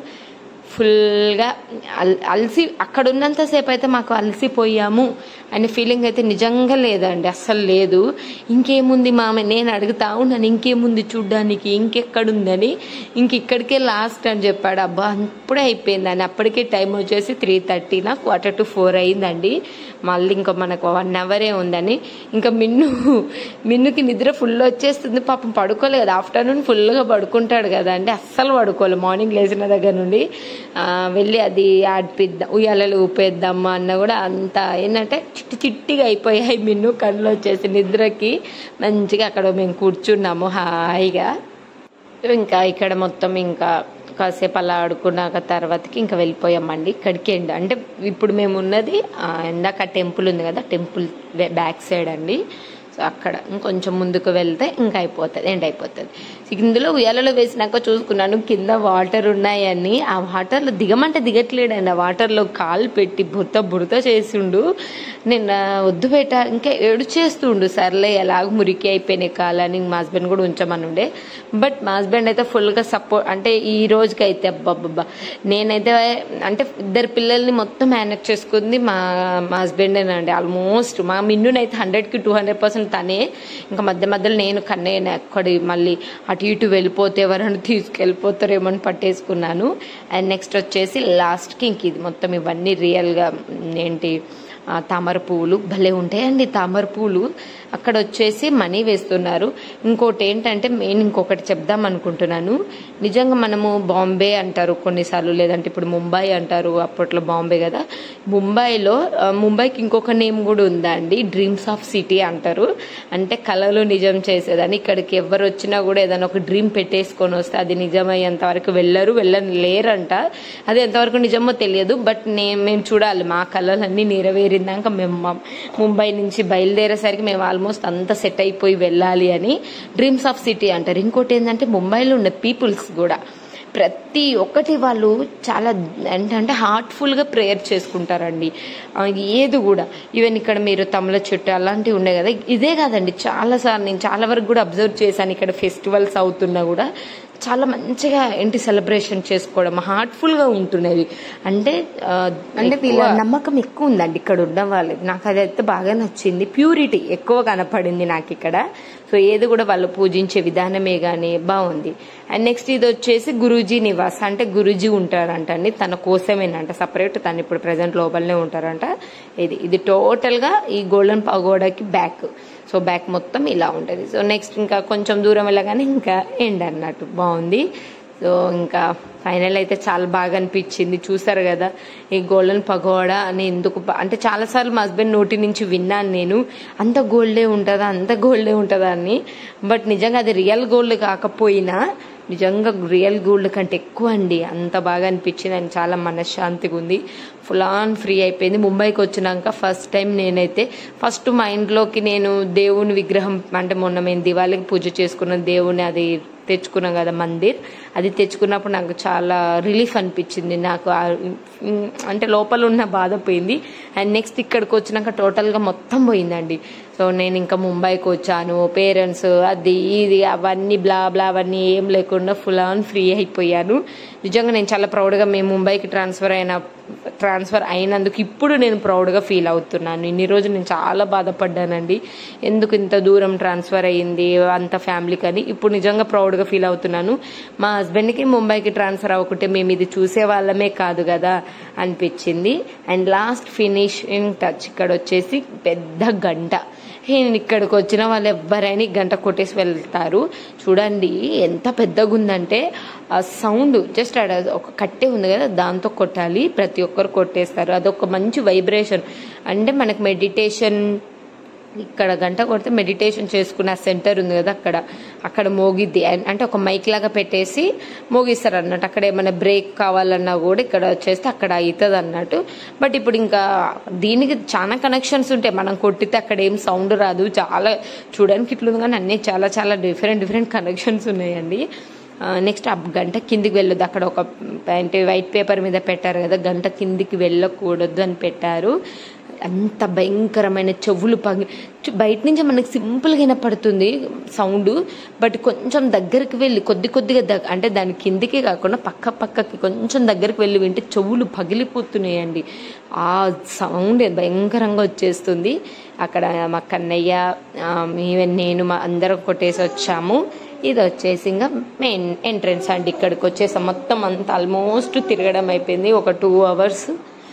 S1: ఫుల్గా అల్ అలసి అక్కడ ఉన్నంతసేపు అయితే మాకు అలసిపోయాము అనే ఫీలింగ్ అయితే నిజంగా లేదండి అస్సలు లేదు ఇంకేముంది మామ నేను అడుగుతా ఉన్నాను ఇంకేముంది చూడ్డానికి ఇంకెక్కడుందని ఇంక ఇక్కడికే లాస్ట్ అని చెప్పాడు అబ్బా అప్పుడే అయిపోయిందని అప్పటికే టైం వచ్చేసి త్రీ థర్టీనా క్వార్టర్ టు ఫోర్ అయిందండి మళ్ళీ ఇంకా మనకు వన్ అవరే ఉందని ఇంకా మిన్ను మిన్నుకి నిద్ర ఫుల్ వచ్చేస్తుంది పాపం పడుకోలేదు ఆఫ్టర్నూన్ ఫుల్గా పడుకుంటాడు కదా అండి అస్సలు పడుకోలేదు మార్నింగ్ లేచిన దగ్గర నుండి ఆ, వెళ్ళి అది ఆడిపిద్దాం ఉయ్యాలలు ఊపేద్దామా అన్న కూడా అంత ఏంటంటే చిట్టి చిట్టిగా అయిపోయాయి మిన్ను కళ్ళు వచ్చేసి నిద్రకి మంచిగా అక్కడ మేము కూర్చున్నాము హాయిగా ఇంకా ఇక్కడ మొత్తం ఇంకా కాసేపు అలా ఆడుకున్నాక తర్వాతకి ఇంకా వెళ్ళిపోయామండి ఇక్కడికి ఎండ్ అంటే ఇప్పుడు మేము ఉన్నది ఆ, ఇందాక టెంపుల్ ఉంది కదా టెంపుల్ బ్యాక్ సైడ్ అండి సో అక్కడ ఇంకొంచెం ముందుకు వెళ్తే ఇంకా అయిపోతుంది ఎండ్ అయిపోతుంది ఇందులో ఉయ్యాలలో వేసినాక చూసుకున్నాను కింద వాటర్ ఉన్నాయని ఆ వాటర్లో దిగమంటే దిగట్లేడండి ఆ వాటర్లో కాలు పెట్టి బురత బురత చేసిండు నేను వద్దు పెట్ట ఇంకా ఏడు చేస్తుండు సర్లే ఎలాగ మురికి అయిపోయినాయి కాలని మా హస్బెండ్ కూడా ఉంచమని ఉండే బట్ మా హస్బెండ్ అయితే ఫుల్గా సపోర్ట్ అంటే ఈ రోజుకి అయితే అబ్బాబ్బా నేనైతే అంటే ఇద్దరు పిల్లల్ని మొత్తం మేనేజ్ చేసుకుంది మా మా హస్బెండేనండి ఆల్మోస్ట్ మా మిన్నునైతే హండ్రెడ్కి టూ హండ్రెడ్ పర్సెంట్ తనే ఇంకా మధ్య మధ్యలో నేను కన్నయ్యను ఎక్కడి మళ్ళీ అటు ఇటు వెళ్ళిపోతే ఎవరైనా తీసుకెళ్ళిపోతారేమో అని పట్టేసుకున్నాను అండ్ నెక్స్ట్ వచ్చేసి లాస్ట్కి ఇంక ఇది మొత్తం ఇవన్నీ రియల్గా ఏంటి ఆ, తామర పువ్వులు భలే ఉంటాయండి తామర పువ్వులు అక్కడ వచ్చేసి మనీ వేస్తున్నారు ఇంకోటి ఏంటంటే మెయిన్ ఇంకొకటి చెప్దాం అనుకుంటున్నాను నిజంగా మనము బాంబే అంటారు కొన్నిసార్లు లేదంటే ఇప్పుడు ముంబై అంటారు అప్పట్లో బాంబే కదా ముంబైలో ఆ, ముంబైకి ఇంకొక నేమ్ కూడా ఉందా అండి డ్రీమ్స్ ఆఫ్ సిటీ అంటారు అంటే కళలు నిజం చేసేదని ఇక్కడికి ఎవరు వచ్చినా కూడా ఏదైనా ఒక డ్రీమ్ పెట్టేసుకొని వస్తే అది నిజమయ్యేంత వరకు వెళ్ళరు వెళ్ళని లేరంట అది ఎంతవరకు నిజమో తెలియదు బట్ నే మేము చూడాలి మా కళలన్నీ నెరవేరిందాక మేము మా- ముంబై నుంచి బయలుదేరేసరికి మేము ఆల్మోస్ట్ అంతా సెట్ అయిపోయి వెళ్ళాలి అని డ్రీమ్స్ ఆఫ్ సిటీ అంటారు ఇంకోటి ఏంటంటే ముంబైలో ఉన్న పీపుల్స్ కూడా ప్రతి ఒక్కటి వాళ్ళు చాలా ఏంటంటే హార్ట్ఫుల్ గా ప్రేయర్ చేసుకుంటారండి ఆ, ఏది కూడా ఈవెన్ ఇక్కడ మీరు తమల చెట్టు అలాంటివి ఉండే కదా ఇదే కాదండి చాలా సార్లు నేను చాలా వరకు కూడా అబ్జర్వ్ చేశాను ఇక్కడ ఫెస్టివల్స్ అవుతున్నా కూడా చాలా మంచిగా ఏంటి సెలబ్రేషన్ చేసుకోవడం హార్ట్ఫుల్ గా ఉంటున్నది అంటే ఆ, అంటే వీళ్ళ నమ్మకం ఎక్కువ ఉందండి ఇక్కడ ఉన్న వాళ్ళకి నాకు అదైతే బాగా నచ్చింది ప్యూరిటీ ఎక్కువ కనపడింది నాకు ఇక్కడ సో ఏది కూడా వాళ్ళు పూజించే విధానమే గానీ బాగుంది అండ్ నెక్స్ట్ ఇది వచ్చేసి గురూజీ నివాస్ అంటే గురూజీ ఉంటారంట అండి తన కోసమేనంట సపరేట్ తను ఇప్పుడు ప్రజెంట్ లోపలనే ఉంటారంట ఇది ఇది టోటల్ గా ఈ గోల్డెన్ పగోడాకి బ్యాక్ సో బ్యాక్ మొత్తం ఇలా ఉంటుంది సో నెక్స్ట్ ఇంకా కొంచెం దూరం వెళ్ళగానే ఇంకా ఎండ్ అన్నట్టు బాగుంది సో ఇంకా ఫైనల్ అయితే చాలా బాగా అనిపించింది చూసారు కదా ఈ గోల్డెన్ పగోడా అని ఎందుకు బా- అంటే చాలా సార్లు మా హస్బెండ్ నోటి నుంచి విన్నాను నేను అంత గోల్డే ఉంటుందా అంత గోల్డే ఉంటుందా అని బట్ నిజంగా అది రియల్ గోల్డ్ కాకపోయినా నిజంగా రియల్ గోల్డ్ కంటే ఎక్కువ అండి అంత బాగా అనిపించింది అండ్ చాలా మనశ్శాంతిగా ఉంది ఫుల్ ఆన్ ఫ్రీ అయిపోయింది ముంబైకి వచ్చినాక ఫస్ట్ టైం నేనైతే ఫస్ట్ మా ఇంట్లోకి నేను దేవుని విగ్రహం అంటే మొన్న మేము దివాళికి పూజ చేసుకున్న దేవుని అది తెచ్చుకున్నాం కదా మందిర్ అది తెచ్చుకున్నప్పుడు నాకు చాలా రిలీఫ్ అనిపించింది నాకు ఆ- ఉమ్, అంటే లోపల ఉన్న బాధ పోయింది అండ్ నెక్స్ట్ ఇక్కడికి వచ్చినాక టోటల్గా మొత్తం పోయిందండి సో నేను ఇంకా ముంబైకి వచ్చాను పేరెంట్స్ అది ఇది అవన్నీ బ్లా బ్లా అవన్నీ ఏం లేకుండా ఫుల్ ఆన్ ఫ్రీ అయిపోయాను నిజంగా నేను చాలా ప్రౌడ్గా మేము ముంబైకి ట్రాన్స్ఫర్ అయిన ట్రాన్స్ఫర్ అయినందుకు ఇప్పుడు నేను ప్రౌడ్గా ఫీల్ అవుతున్నాను ఇన్ని రోజులు నేను చాలా బాధపడ్డానండి ఎందుకు ఇంత దూరం ట్రాన్స్ఫర్ అయ్యింది అంత ఫ్యామిలీకి అని ఇప్పుడు నిజంగా ప్రౌడ్గా ఫీల్ అవుతున్నాను మా హస్బెండ్కి ముంబైకి ట్రాన్స్ఫర్ అవ్వకుంటే మేము ఇది చూసే వాళ్ళమే కాదు కదా అనిపించింది అండ్ లాస్ట్ ఫినిషింగ్ టచ్ ఇక్కడ వచ్చేసి పెద్ద గంట నేను ఇక్కడికి వచ్చిన వాళ్ళు ఎవ్వరైనా ఈ గంట కొట్టేసి వెళ్తారు చూడండి ఎంత పెద్దగా ఉందంటే ఆ సౌండ్ జస్ట్ ఆడ ఒక కట్టె ఉంది కదా దాంతో కొట్టాలి ప్రతి ఒక్కరు కొట్టేస్తారు అదొక మంచి వైబ్రేషన్ అంటే మనకు మెడిటేషన్ ఇక్కడ గంట కొడితే మెడిటేషన్ చేసుకునే సెంటర్ ఉంది కదా అక్కడ అక్కడ మోగిద్ది అన్- అంటే ఒక మైక్ లాగా పెట్టేసి మోగిస్తారు అన్నట్టు అక్కడ ఏమైనా బ్రేక్ కావాలన్నా కూడా ఇక్కడ వచ్చేస్తే అక్కడ అవుతుంది అన్నట్టు బట్ ఇప్పుడు ఇంకా దీనికి చాలా కనెక్షన్స్ ఉంటాయి మనం కొట్టితే అక్కడ ఏం సౌండ్ రాదు చాలా చూడడానికి ఇట్లుంది కానీ అన్ని చాలా చాలా డిఫరెంట్ డిఫరెంట్ కనెక్షన్స్ ఉన్నాయండి నెక్స్ట్ ఆ గంట కిందికి వెళ్ళొద్దు అక్కడ ఒక అంటే వైట్ పేపర్ మీద పెట్టారు కదా గంట కిందికి వెళ్ళకూడదు అని పెట్టారు అంత భయంకరమైన చెవులు పగి చు- బయట నుంచి మనకి సింపుల్గా వినపడుతుంది సౌండ్ బట్ కొంచెం దగ్గరికి వెళ్ళి కొద్ది కొద్దిగా దగ్ అంటే దాని కిందికి కాకుండా పక్క పక్కకి కొంచెం దగ్గరికి వెళ్ళి వింటే చెవులు పగిలిపోతున్నాయండి ఆ సౌండ్ భయంకరంగా వచ్చేస్తుంది అక్కడ మా కన్నయ్య ఆ, ఈవెన్ నేను మా అందరం కొట్టేసి వచ్చాము ఇది వచ్చేసి ఇంకా మెయిన్ ఎంట్రన్స్ అండి ఇక్కడికి వచ్చేసాం మొత్తం అంతా ఆల్మోస్ట్ తిరగడం అయిపోయింది ఒక two hours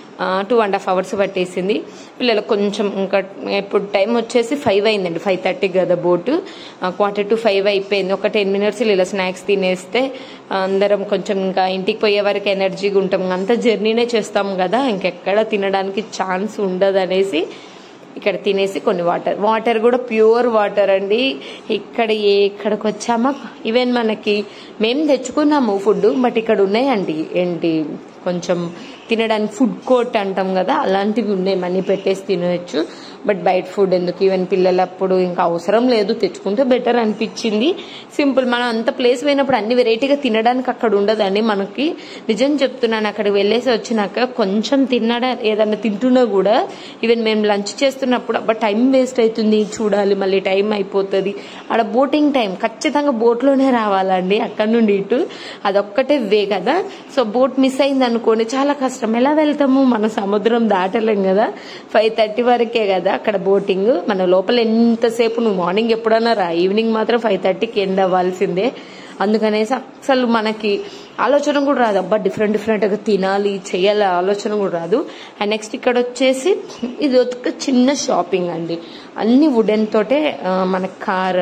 S1: two and half hours పట్టేసింది పిల్లలకు కొంచెం ఇంకా ఇప్పుడు టైం వచ్చేసి ఫైవ్ అయిందండి ఫైవ్ థర్టీ కదా బోటు క్వార్టర్ టు ఫైవ్ అయిపోయింది ఒక టెన్ మినిట్స్ ఇలా స్నాక్స్ తినేస్తే అందరం కొంచెం ఇంకా ఇంటికి పోయే వరకు ఎనర్జీగా ఉంటాం అంత జర్నీనే చేస్తాం కదా ఇంకెక్కడ తినడానికి ఛాన్స్ ఉండదు అనేసి ఇక్కడ తినేసి కొన్ని వాటర్ వాటర్ కూడా ప్యూర్ వాటర్ అండి ఇక్కడ ఏ ఇక్కడికి వచ్చామా ఈవెన్ మనకి మేము తెచ్చుకున్నాము ఫుడ్ బట్ ఇక్కడ ఉన్నాయండి ఏంటి కొంచెం తినడానికి ఫుడ్ కోర్ట్ అంటాం కదా అలాంటివి ఉన్నాయి మనీ పెట్టేసి తినవచ్చు బట్ బయట ఫుడ్ ఎందుకు ఈవెన్ పిల్లలప్పుడు ఇంకా అవసరం లేదు తెచ్చుకుంటే బెటర్ అనిపించింది సింపుల్ మనం అంత ప్లేస్ పోయినప్పుడు అన్ని వెరైటీగా తినడానికి అక్కడ ఉండదండి మనకి నిజం చెప్తున్నాను అక్కడికి వెళ్ళేసి వచ్చినాక కొంచెం తిన్నడా ఏదన్నా తింటున్నా కూడా ఈవెన్ మేము లంచ్ చేస్తున్నప్పుడు అబ్బా టైం వేస్ట్ అవుతుంది చూడాలి మళ్ళీ టైం అయిపోతుంది ఆడ బోటింగ్ టైం ఖచ్చితంగా బోట్లోనే రావాలండి అక్కడ నుండి ఇటు అదొక్కటే వే కదా సో బోట్ మిస్ అయింది అనుకోండి చాలా కష్టం ఎలా వెళ్తాము మన సముద్రం దాటలేం కదా ఫైవ్ థర్టీ వరకే కదా అక్కడ బోటింగ్ మన లోపల ఎంతసేపు నువ్వు మార్నింగ్ ఎప్పుడన్నా రా ఈవినింగ్ మాత్రం ఫైవ్ థర్టీకి ఎండ్ అవ్వాల్సిందే అందుకనేసి అసలు మనకి ఆలోచన కూడా రాదు అబ్బా డిఫరెంట్ డిఫరెంట్గా తినాలి చేయాలి ఆలోచన కూడా రాదు అండ్ నెక్స్ట్ ఇక్కడ వచ్చేసి ఇది ఒక చిన్న షాపింగ్ అండి అన్ని వుడెన్ తోటే ఆ, మన కార్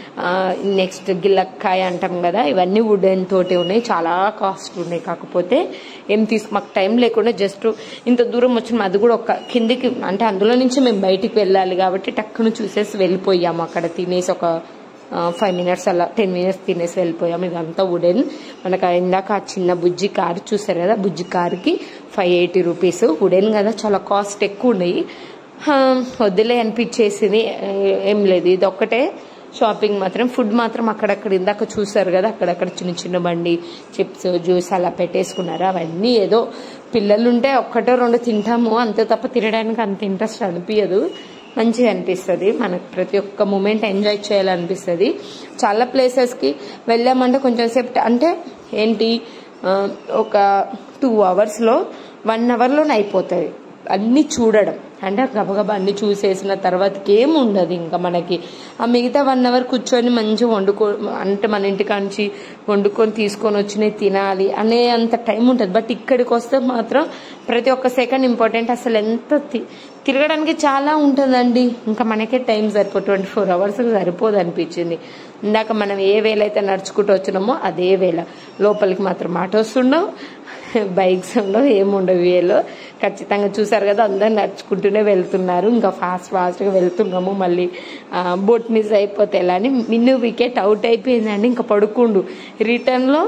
S1: నెక్స్ట్ గిల్లక్కాయ అంటాం కదా ఇవన్నీ వుడెన్ తోటే ఉన్నాయి చాలా కాస్ట్ ఉన్నాయి కాకపోతే ఏం తీసుకు మాకు టైం లేకుండా జస్ట్ ఇంత దూరం వచ్చిన అది కూడా ఒక కిందికి అంటే అందులో నుంచి మేము బయటికి వెళ్ళాలి కాబట్టి టక్కును చూసేసి వెళ్ళిపోయాము అక్కడ తినేసి ఒక ఫైవ్ మినిట్స్ అలా టెన్ మినిట్స్ తినేసి వెళ్ళిపోయాం ఇదంతా వుడెన్ మనకు ఇందాక ఆ చిన్న బుజ్జి కారు చూసారు కదా బుజ్జి కార్కి ఫైవ్ ఎయిటీ రూపీస్ వుడెన్ కదా చాలా కాస్ట్ ఎక్కువ ఉన్నాయి హా, వద్దులే అనిపించేసింది ఏ- ఏం లేదు ఇది ఒక్కటే షాపింగ్ మాత్రం ఫుడ్ మాత్రం అక్కడక్కడ ఇందాక చూసారు కదా అక్కడక్కడ చిన్న చిన్న బండి చిప్స్ జ్యూస్ అలా పెట్టేసుకున్నారు అవన్నీ ఏదో పిల్లలుంటే ఒక్కటో రెండు తింటాము అంతే తప్ప తినడానికి అంత ఇంట్రెస్ట్ అనిపించదు మంచిగా అనిపిస్తుంది మనకు ప్రతి ఒక్క మూమెంట్ ఎంజాయ్ చేయాలనిపిస్తుంది చాలా ప్లేసెస్కి వెళ్ళామంటే కొంచెం సేపు అంటే ఏంటి ఆ, ఒక టూ అవర్స్లో వన్ అవర్లోనే అయిపోతుంది అన్ని చూడడం అంటే గబగబా అన్ని చూసేసిన తర్వాతకి ఏం ఉండదు ఇంకా మనకి ఆ మిగతా వన్ అవర్ కూర్చొని మంచిగా వండుకో అంటే మన ఇంటికాంచి వండుకొని తీసుకొని వచ్చినవి తినాలి అనే అంత టైం ఉంటుంది బట్ ఇక్కడికి వస్తే మాత్రం ప్రతి ఒక్క సెకండ్ ఇంపార్టెంట్ అసలు ఎంత తి- తిరగడానికి చాలా ఉంటుందండి ఇంకా మనకే టైం సరిపో ట్వంటీ ఫోర్ అవర్స్ సరిపోదు అనిపించింది ఇందాక మనం ఏ వేళ అయితే నడుచుకుంటూ వచ్చినామో అదే వేళ లోపలికి మాత్రం ఆటోస్ ఉండవు బైక్స్ ఉండవు ఏముండవు వేలో ఖచ్చితంగా చూసారు కదా అందరు నడుచుకుంటూనే వెళ్తున్నారు ఇంకా ఫాస్ట్ ఫాస్ట్గా వెళ్తున్నాము మళ్ళీ బోట్ మిస్ అయిపోతే ఎలా అని మిన్ను వికెట్ అవుట్ అయిపోయిందండి ఇంకా పడుకుండు రిటర్న్లో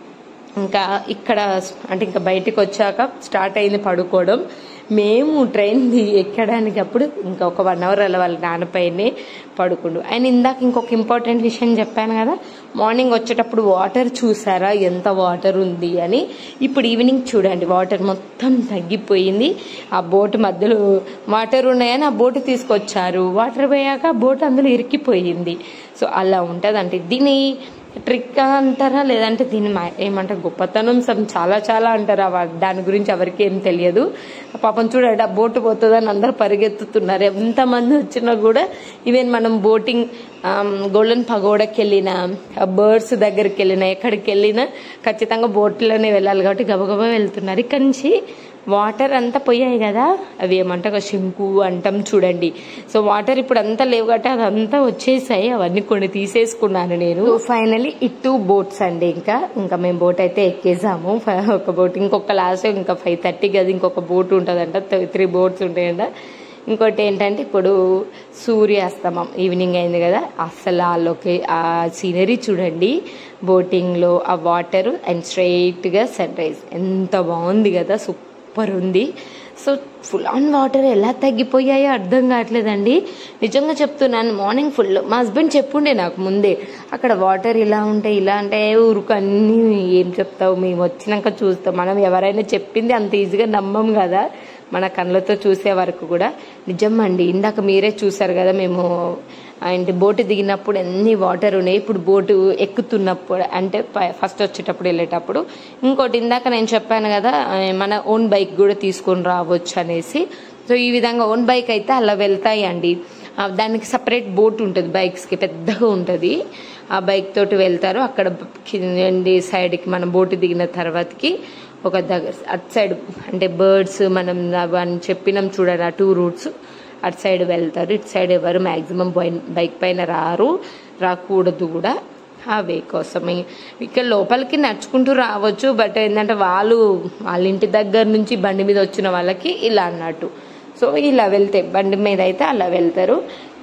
S1: ఇంకా ఇక్కడ అంటే ఇంకా బయటికి వచ్చాక స్టార్ట్ అయింది పడుకోవడం మేము ట్రైన్ ది- ఎక్కడానికి అప్పుడు ఇంకా ఒక వన్ అవర్ అలా వాళ్ళ నాన్నపైనే పడుకుండు అండ్ ఇందాక ఇంకొక ఇంపార్టెంట్ విషయం చెప్పాను కదా మార్నింగ్ వచ్చేటప్పుడు వాటర్ చూసారా ఎంత వాటర్ ఉంది అని ఇప్పుడు ఈవినింగ్ చూడండి వాటర్ మొత్తం తగ్గిపోయింది ఆ బోట్ మధ్యలో వాటర్ ఉన్నాయని ఆ బోట్ తీసుకొచ్చారు వాటర్ పోయాక ఆ బోట్ అందులో ఇరికిపోయింది సో అలా ఉంటుందంటే దీని ట్రిక్ అంటారా లేదంటే దీని మా- ఏమంటారు గొప్పతనం సమ్ చాలా చాలా అంటారు అవ- దాని గురించి ఎవరికి ఏం తెలియదు పాపం చూడండి ఆ బోటు పోతుందని అందరు పరిగెత్తుతున్నారు ఎంతమంది వచ్చినా కూడా ఈవెన్ మనం బోటింగ్ గోల్డెన్ పగోడకి వెళ్ళినా బర్డ్స్ దగ్గరికి వెళ్ళినా ఎక్కడికి వెళ్ళినా ఖచ్చితంగా బోట్లోనే వెళ్ళాలి కాబట్టి గబగబా వెళ్తున్నారు ఇక్కడి నుంచి వాటర్ అంతా పోయాయి కదా అవి ఏమంటారు శంకు అంటాం చూడండి సో వాటర్ ఇప్పుడు అంతా లేవు కాబట్టి అదంతా వచ్చేసాయి అవన్నీ కొన్ని తీసేసుకున్నాను నేను ఫైనలీ ఈ టూ బోట్స్ అండి ఇంకా ఇంకా మేము బోట్ అయితే ఎక్కేసాము ఫ- ఒక బోట్ ఇంకొక లాస్ట్ ఇంకా ఫైవ్ థర్టీకి అది ఇంకొక బోట్ ఉంటుందంట త్రీ బోట్స్ ఉంటాయంట ఇంకోటి ఏంటంటే ఇప్పుడు సూర్యాస్తమం ఈవినింగ్ అయింది కదా అసలు ఆ లొకే ఆ సీనరీ చూడండి బోటింగ్లో ఆ వాటర్ అండ్ స్ట్రైట్గా సన్ రైజ్ ఎంత బాగుంది కదా సూపర్ ఉంది సో ఫుల్ ఆన్ వాటర్ ఎలా తగ్గిపోయాయో అర్థం కావట్లేదండి నిజంగా చెప్తున్నాను మార్నింగ్ ఫుల్ మా హస్బెండ్ చెప్పుండే నాకు ముందే అక్కడ వాటర్ ఇలా ఉంటాయి ఇలా అంటే ఊరుకు అన్నీ ఏం చెప్తావు మేము వచ్చినాక చూస్తాం మనం ఎవరైనా చెప్పింది అంత ఈజీగా నమ్మం కదా మన కళ్ళతో చూసే వరకు కూడా నిజం అండి ఇందాక మీరే చూసారు కదా మేము ఏంటి బోటు దిగినప్పుడు ఎన్ని వాటర్ ఉన్నాయి ఇప్పుడు బోటు ఎక్కుతున్నప్పుడు అంటే ఫస్ట్ వచ్చేటప్పుడు వెళ్ళేటప్పుడు ఇంకోటి ఇందాక నేను చెప్పాను కదా ఆ, మన ఓన్ బైక్ కూడా తీసుకొని రావచ్చు అనేసి సో ఈ విధంగా ఓన్ బైక్ అయితే అలా వెళ్తాయి అండి ఆ, దానికి సపరేట్ బోట్ ఉంటుంది బైక్స్కి పెద్దగా ఉంటుంది ఆ బైక్ తోటి వెళ్తారు అక్కడ కింది సైడ్కి మనం బోటు దిగిన తర్వాతకి ఒక దగ్గర అటు సైడ్ అంటే బర్డ్స్ మనం అవన్నీ చెప్పినాం చూడండి ఆ టూ రూట్స్ అటు సైడ్ వెళ్తారు ఇటు సైడ్ ఎవరు మ్యాక్సిమం బైక్ పైన రారు రాకూడదు కూడా ఆ వే కోసమే ఇక్కడ లోపలికి నడుచుకుంటూ రావచ్చు బట్ ఏంటంటే వాళ్ళు వాళ్ళ ఇంటి దగ్గర నుంచి బండి మీద వచ్చిన వాళ్ళకి ఇలా అన్నట్టు సో ఇలా వెళ్తే బండి మీద అయితే అలా వెళ్తారు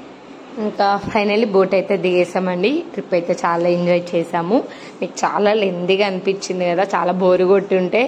S1: ఇంకా ఫైనల్లీ బోట్ అయితే దిగేసామండి ట్రిప్ అయితే చాలా ఎంజాయ్ చేసాము మీకు చాలా లెందీగా అనిపించింది కదా చాలా బోరు కొట్టుంటే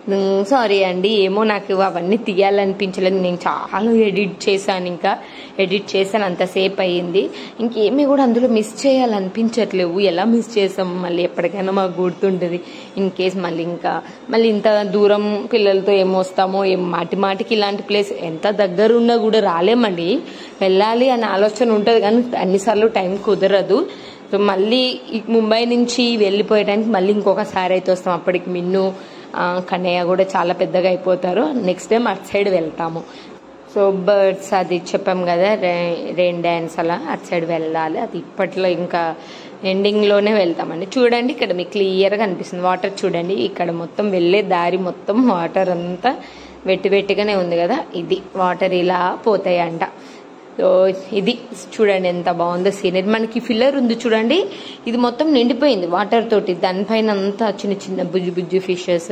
S1: సారీ అండి ఏమో నాకు అవన్నీ తీయాలనిపించలేదు నేను చాలా ఎడిట్ చేశాను ఇంకా ఎడిట్ చేశాను అంతసేపు అయ్యింది ఇంకేమీ కూడా అందులో మిస్ చేయాలనిపించట్లేవు ఎలా మిస్ చేసాం మళ్ళీ ఎప్పటికైనా మాకు గుర్తుంటుంది ఇన్ కేస్ మళ్ళీ ఇంకా మళ్ళీ ఇంత దూరం పిల్లలతో ఏం వస్తామో ఏం మాటి మాటికి ఇలాంటి ప్లేస్ ఎంత దగ్గరున్నా కూడా రాలేమండి వెళ్ళాలి అనే ఆలోచన ఉంటుంది కానీ అన్నిసార్లు టైం కుదరదు సో మళ్ళీ ఈ ముంబై నుంచి వెళ్ళిపోయడానికి మళ్ళీ ఇంకొకసారి అయితే వస్తాం అప్పటికి మిన్ను ఆ, కన్నయ్య కూడా చాలా పెద్దగా అయిపోతారు నెక్స్ట్ టైం అటు సైడ్ వెళ్తాము సో బర్డ్స్ అది చెప్పాం కదా రెయిన్ డ్యాన్స్ అలా అటు సైడ్ వెళ్ళాలి అది ఇప్పట్లో ఇంకా ఎండింగ్లోనే వెళ్తామండి చూడండి ఇక్కడ మీకు క్లియర్గా అనిపిస్తుంది వాటర్ చూడండి ఇక్కడ మొత్తం వెళ్ళే దారి మొత్తం వాటర్ అంతా వెట్టి వెట్టిగానే ఉంది కదా ఇది వాటర్ ఇలా పోతాయంట సో ఇది చూడండి ఎంత బాగుందో సీనరీ మనకి ఫిల్లర్ ఉంది చూడండి ఇది మొత్తం నిండిపోయింది వాటర్ తోటి దానిపైన అంతా చిన్న చిన్న బుజ్జి బుజ్జి ఫిషెస్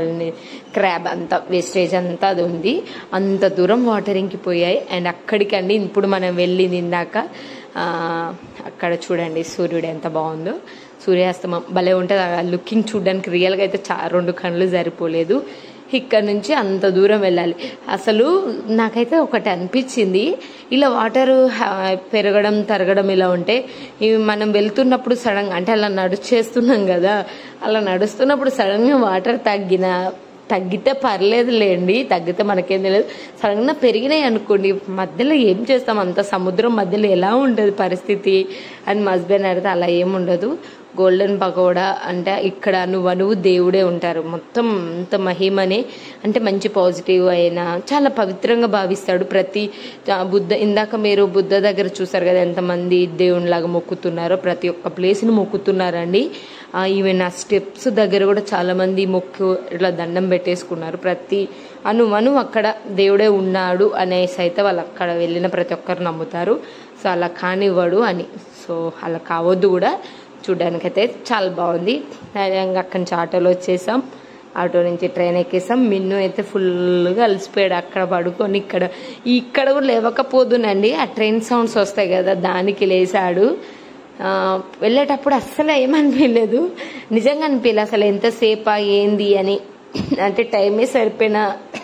S1: క్రాబ్ అంతా వేస్టేజ్ అంతా అది ఉంది అంత దూరం వాటర్ ఇంకిపోయాయి అండ్ అక్కడికండి ఇప్పుడు మనం వెళ్ళింది ఇందాక ఆ, అక్కడ చూడండి సూర్యుడు ఎంత బాగుందో సూర్యాస్తమం భలే ఉంటుంది ఆ లుకింగ్ చూడడానికి రియల్గా అయితే చా రెండు కళ్ళు సరిపోలేదు ఇక్కడ నుంచి అంత దూరం వెళ్ళాలి అసలు నాకైతే ఒకటి అనిపించింది ఇలా వాటర్ పెరగడం తరగడం ఇలా ఉంటే ఇవి మనం వెళ్తున్నప్పుడు సడన్ అంటే అలా నడిచేస్తున్నాం కదా అలా నడుస్తున్నప్పుడు సడన్ గా వాటర్ తగ్గిన తగ్గితే పర్లేదులేండి తగ్గితే మనకేం తెలియదు సడన్ గా పెరిగినాయి అనుకోండి మధ్యలో ఏం చేస్తాం అంత సముద్రం మధ్యలో ఎలా ఉంటుంది పరిస్థితి అని మా హస్బెండ్ అడిగితే అలా ఏముండదు గోల్డెన్ పకోడా అంటే ఇక్కడ నువ్వు నువ్వు దేవుడే ఉంటారు మొత్తం అంత మహిమని అంటే మంచి పాజిటివ్ అయినా చాలా పవిత్రంగా భావిస్తాడు ప్రతి ఆ, బుద్ధ ఇందాక మీరు బుద్ధ దగ్గర చూసారు కదా ఎంతమంది దేవునిలాగా మొక్కుతున్నారో ప్రతి ఒక్క ప్లేస్ని మొక్కుతున్నారండి ఈవెన్ ఆ స్టెప్స్ దగ్గర కూడా చాలా మంది మొక్కు ఇట్లా దండం పెట్టేసుకున్నారు ప్రతి అను అను అక్కడ దేవుడే ఉన్నాడు అనేసి అయితే వాళ్ళు అక్కడ వెళ్ళిన ప్రతి ఒక్కరు నమ్ముతారు సో అలా కానివ్వడు అని సో అలా కావద్దు కూడా చూడడానికైతే చాలా బాగుంది ఇంకా అక్కడి నుంచి ఆటోలో వచ్చేసాం ఆటో నుంచి ట్రైన్ ఎక్కేసాం మిన్ను అయితే ఫుల్గా అలసిపోయాడు అక్కడ పడుకొని ఇక్కడ ఇక్కడ కూడా లేవకపోదునండి ఆ ట్రైన్ సౌండ్స్ వస్తాయి కదా దానికి లేసాడు ఆ, వెళ్ళేటప్పుడు అస్సలు ఏమనిపించలేదు నిజంగా అనిపించలేదు అసలు ఎంతసేపా ఏంది అని అంటే టైమే సరిపోయిన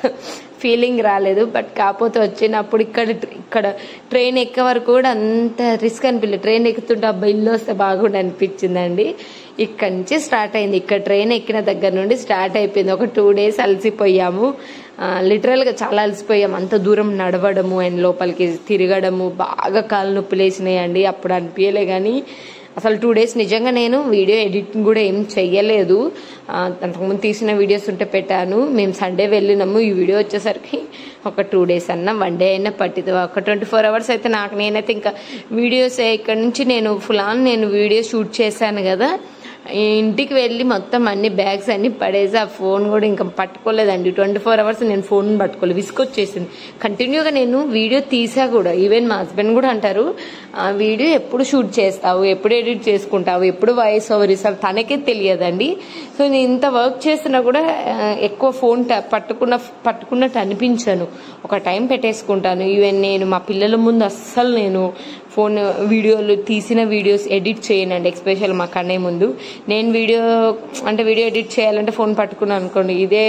S1: ఫీలింగ్ రాలేదు బట్ కాకపోతే వచ్చినప్పుడు ఇక్కడ ఇక్కడ ట్రైన్ ఎక్కే వరకు కూడా అంత రిస్క్ అనిపించలేదు ట్రైన్ ఎక్కుతుంటే అబ్బా ఇల్లు వస్తే బాగుండు అనిపించిందండి ఇక్కడ నుంచి స్టార్ట్ అయింది ఇక్కడ ట్రైన్ ఎక్కిన దగ్గర నుండి స్టార్ట్ అయిపోయింది ఒక టూ డేస్ అలసిపోయాము లిటరల్ గా చాలా అలసిపోయాము అంత దూరం నడవడము అండ్ లోపలికి తిరగడము బాగా కాళ్ళు నొప్పులు వేసినాయండి అప్పుడు అనిపించలే కానీ అసలు టూ డేస్ నిజంగా నేను వీడియో ఎడిటింగ్ కూడా ఏం చెయ్యలేదు ఆ, అంతకుముందు తీసిన వీడియోస్ ఉంటే పెట్టాను మేము సండే వెళ్ళినాము ఈ వీడియో వచ్చేసరికి ఒక టూ డేస్ అన్నా వన్ డే అయినా పట్టింది ఒక ట్వంటీ ఫోర్ అవర్స్ అయితే నాకు నేనైతే ఇంకా వీడియోస్ ఇక్కడ నుంచి నేను ఫుల్ ఆన్ నేను వీడియో షూట్ చేశాను కదా ఇంటికి వెళ్ళి మొత్తం అన్ని బ్యాగ్స్ అన్ని పడేసి ఆ ఫోన్ కూడా ఇంకా పట్టుకోలేదండి ట్వంటీ ఫోర్ అవర్స్ నేను ఫోన్ పట్టుకోలేదు విసుకొచ్చేసింది కంటిన్యూగా నేను వీడియో తీసా కూడా ఈవెన్ మా హస్బెండ్ కూడా అంటారు ఆ వీడియో ఎప్పుడు షూట్ చేస్తావు ఎప్పుడు ఎడిట్ చేసుకుంటావు ఎప్పుడు వాయిస్ ఓవర్ ఇస్తావు తనకే తెలియదండి సో నేను ఇంత వర్క్ చేస్తున్నా కూడా ఆ, ఎక్కువ ఫోన్ ట- పట్టుకున్న పట్టుకున్నట్టు అనిపించను ఒక టైం పెట్టేసుకుంటాను ఈవెన్ నేను మా పిల్లల ముందు అస్సలు నేను ఫోన్ వీడియోలు తీసిన వీడియోస్ ఎడిట్ చేయనండి ఎక్స్పెషల్ మా కన్నయ్య ముందు నేను వీడియో అంటే వీడియో ఎడిట్ చేయాలంటే ఫోన్ పట్టుకున్నాను అనుకోండి ఇదే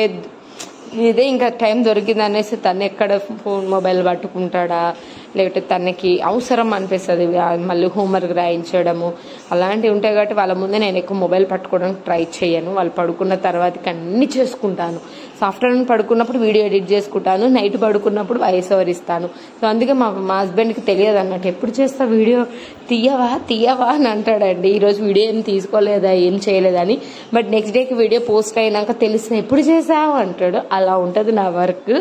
S1: ఇదే ఇంకా టైం దొరికింది అనేసి తను ఎక్కడ ఫోన్ మొబైల్ పట్టుకుంటాడా లేకపోతే తనకి అవసరం అనిపిస్తుంది మళ్ళీ హోంవర్క్ రాయించడము అలాంటివి ఉంటాయి కాబట్టి వాళ్ళ ముందే నేను ఎక్కువ మొబైల్ పట్టుకోవడానికి ట్రై చేయను వాళ్ళు పడుకున్న తర్వాతకి అన్ని చేసుకుంటాను సో ఆఫ్టర్నూన్ పడుకున్నప్పుడు వీడియో ఎడిట్ చేసుకుంటాను నైట్ పడుకున్నప్పుడు వాయిస్ ఓవర్ ఇస్తాను సో అందుకే మా మా హస్బెండ్కి తెలియదు అన్నట్టు ఎప్పుడు చేస్తా వీడియో తీయవా తీయవా అని అంటాడండి ఈరోజు వీడియో ఏం తీసుకోలేదా ఏం చేయలేదని బట్ నెక్స్ట్ డేకి వీడియో పోస్ట్ అయినాక తెలిసిన ఎప్పుడు చేసావు అంటాడు అలా ఉంటుంది నా వర్క్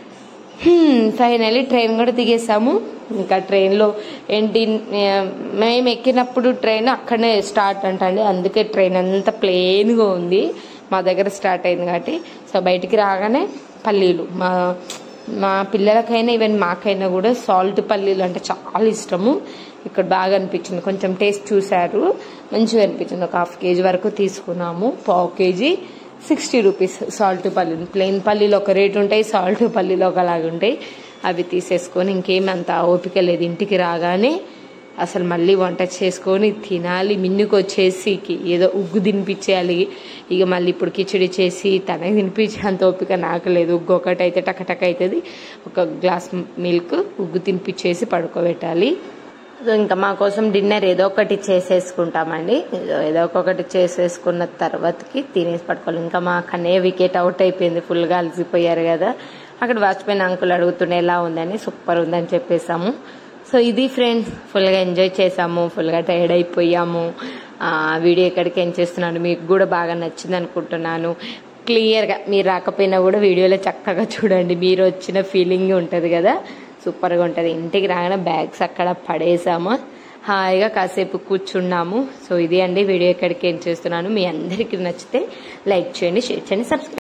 S1: ఫైనలీ ట్రైన్ కూడా దిగేసాము ఇంకా ట్రైన్లో ఏంటి ఆ, మేము ఎక్కినప్పుడు ట్రైన్ అక్కడనే స్టార్ట్ అంటండి అందుకే ట్రైన్ అంతా ప్లెయిన్గా ఉంది మా దగ్గర స్టార్ట్ అయింది కాబట్టి సో బయటికి రాగానే పల్లీలు మా మా పిల్లలకైనా ఈవెన్ మాకైనా కూడా సాల్ట్ పల్లీలు అంటే చాలా ఇష్టము ఇక్కడ బాగా అనిపించింది కొంచెం టేస్ట్ చూశారు మంచిగా అనిపించింది ఒక హాఫ్ కేజీ వరకు తీసుకున్నాము పావు కేజీ సిక్స్టీ రూపీస్ సాల్ట్ పల్లీలు ప్లెయిన్ పల్లీలు ఒక రేట్ ఉంటాయి సాల్ట్ పల్లీలు ఒకలాగా ఉంటాయి అవి తీసేసుకొని ఇంకేమంత ఓపిక లేదు ఇంటికి రాగానే అసలు మళ్ళీ వంట చేసుకొని తినాలి మిన్నుకు వచ్చేసి కి- ఏదో ఉగ్గు తినిపించేయాలి ఇక మళ్ళీ ఇప్పుడు కిచడి చేసి తనకి తినిపించే అంత ఓపిక నాకు లేదు ఉగ్గు ఒకటి అయితే టకటక అవుతుంది ఒక గ్లాస్ మిల్క్ ఉగ్గు తినిపించేసి పడుకోబెట్టాలి సో ఇంకా మా కోసం డిన్నర్ ఏదో ఒకటి చేసేసుకుంటామండి ఏదో- ఏదో ఒకటి చేసేసుకున్న తర్వాతకి తినేసి పట్టుకోవాలి ఇంకా మా కన్నయ్య వికెట్ అవుట్ అయిపోయింది ఫుల్గా అలసిపోయారు కదా అక్కడ వాచ్మెన్ అంకుల్ అడుగుతుండే ఎలా ఉందని సూపర్ ఉందని చెప్పేసాము సో ఇది ఫ్రెండ్స్ ఫుల్గా ఎంజాయ్ చేసాము ఫుల్గా టైర్డ్ అయిపోయాము ఆ, వీడియో ఎక్కడికి ఏం చేస్తున్నాను మీకు కూడా బాగా నచ్చింది అనుకుంటున్నాను క్లియర్గా మీరు రాకపోయినా కూడా వీడియోలో చక్కగా చూడండి మీరు వచ్చిన ఫీలింగ్ ఉంటుంది కదా సూపర్గా ఉంటుంది ఇంటికి రాగానే బ్యాగ్స్ అక్కడ పడేసాము హాయిగా కాసేపు కూర్చున్నాము సో ఇది అండి వీడియో ఎక్కడికి ఏం చేస్తున్నాను మీ అందరికీ నచ్చితే లైక్ చేయండి షేర్ చేయండి సబ్స్క్రైబ్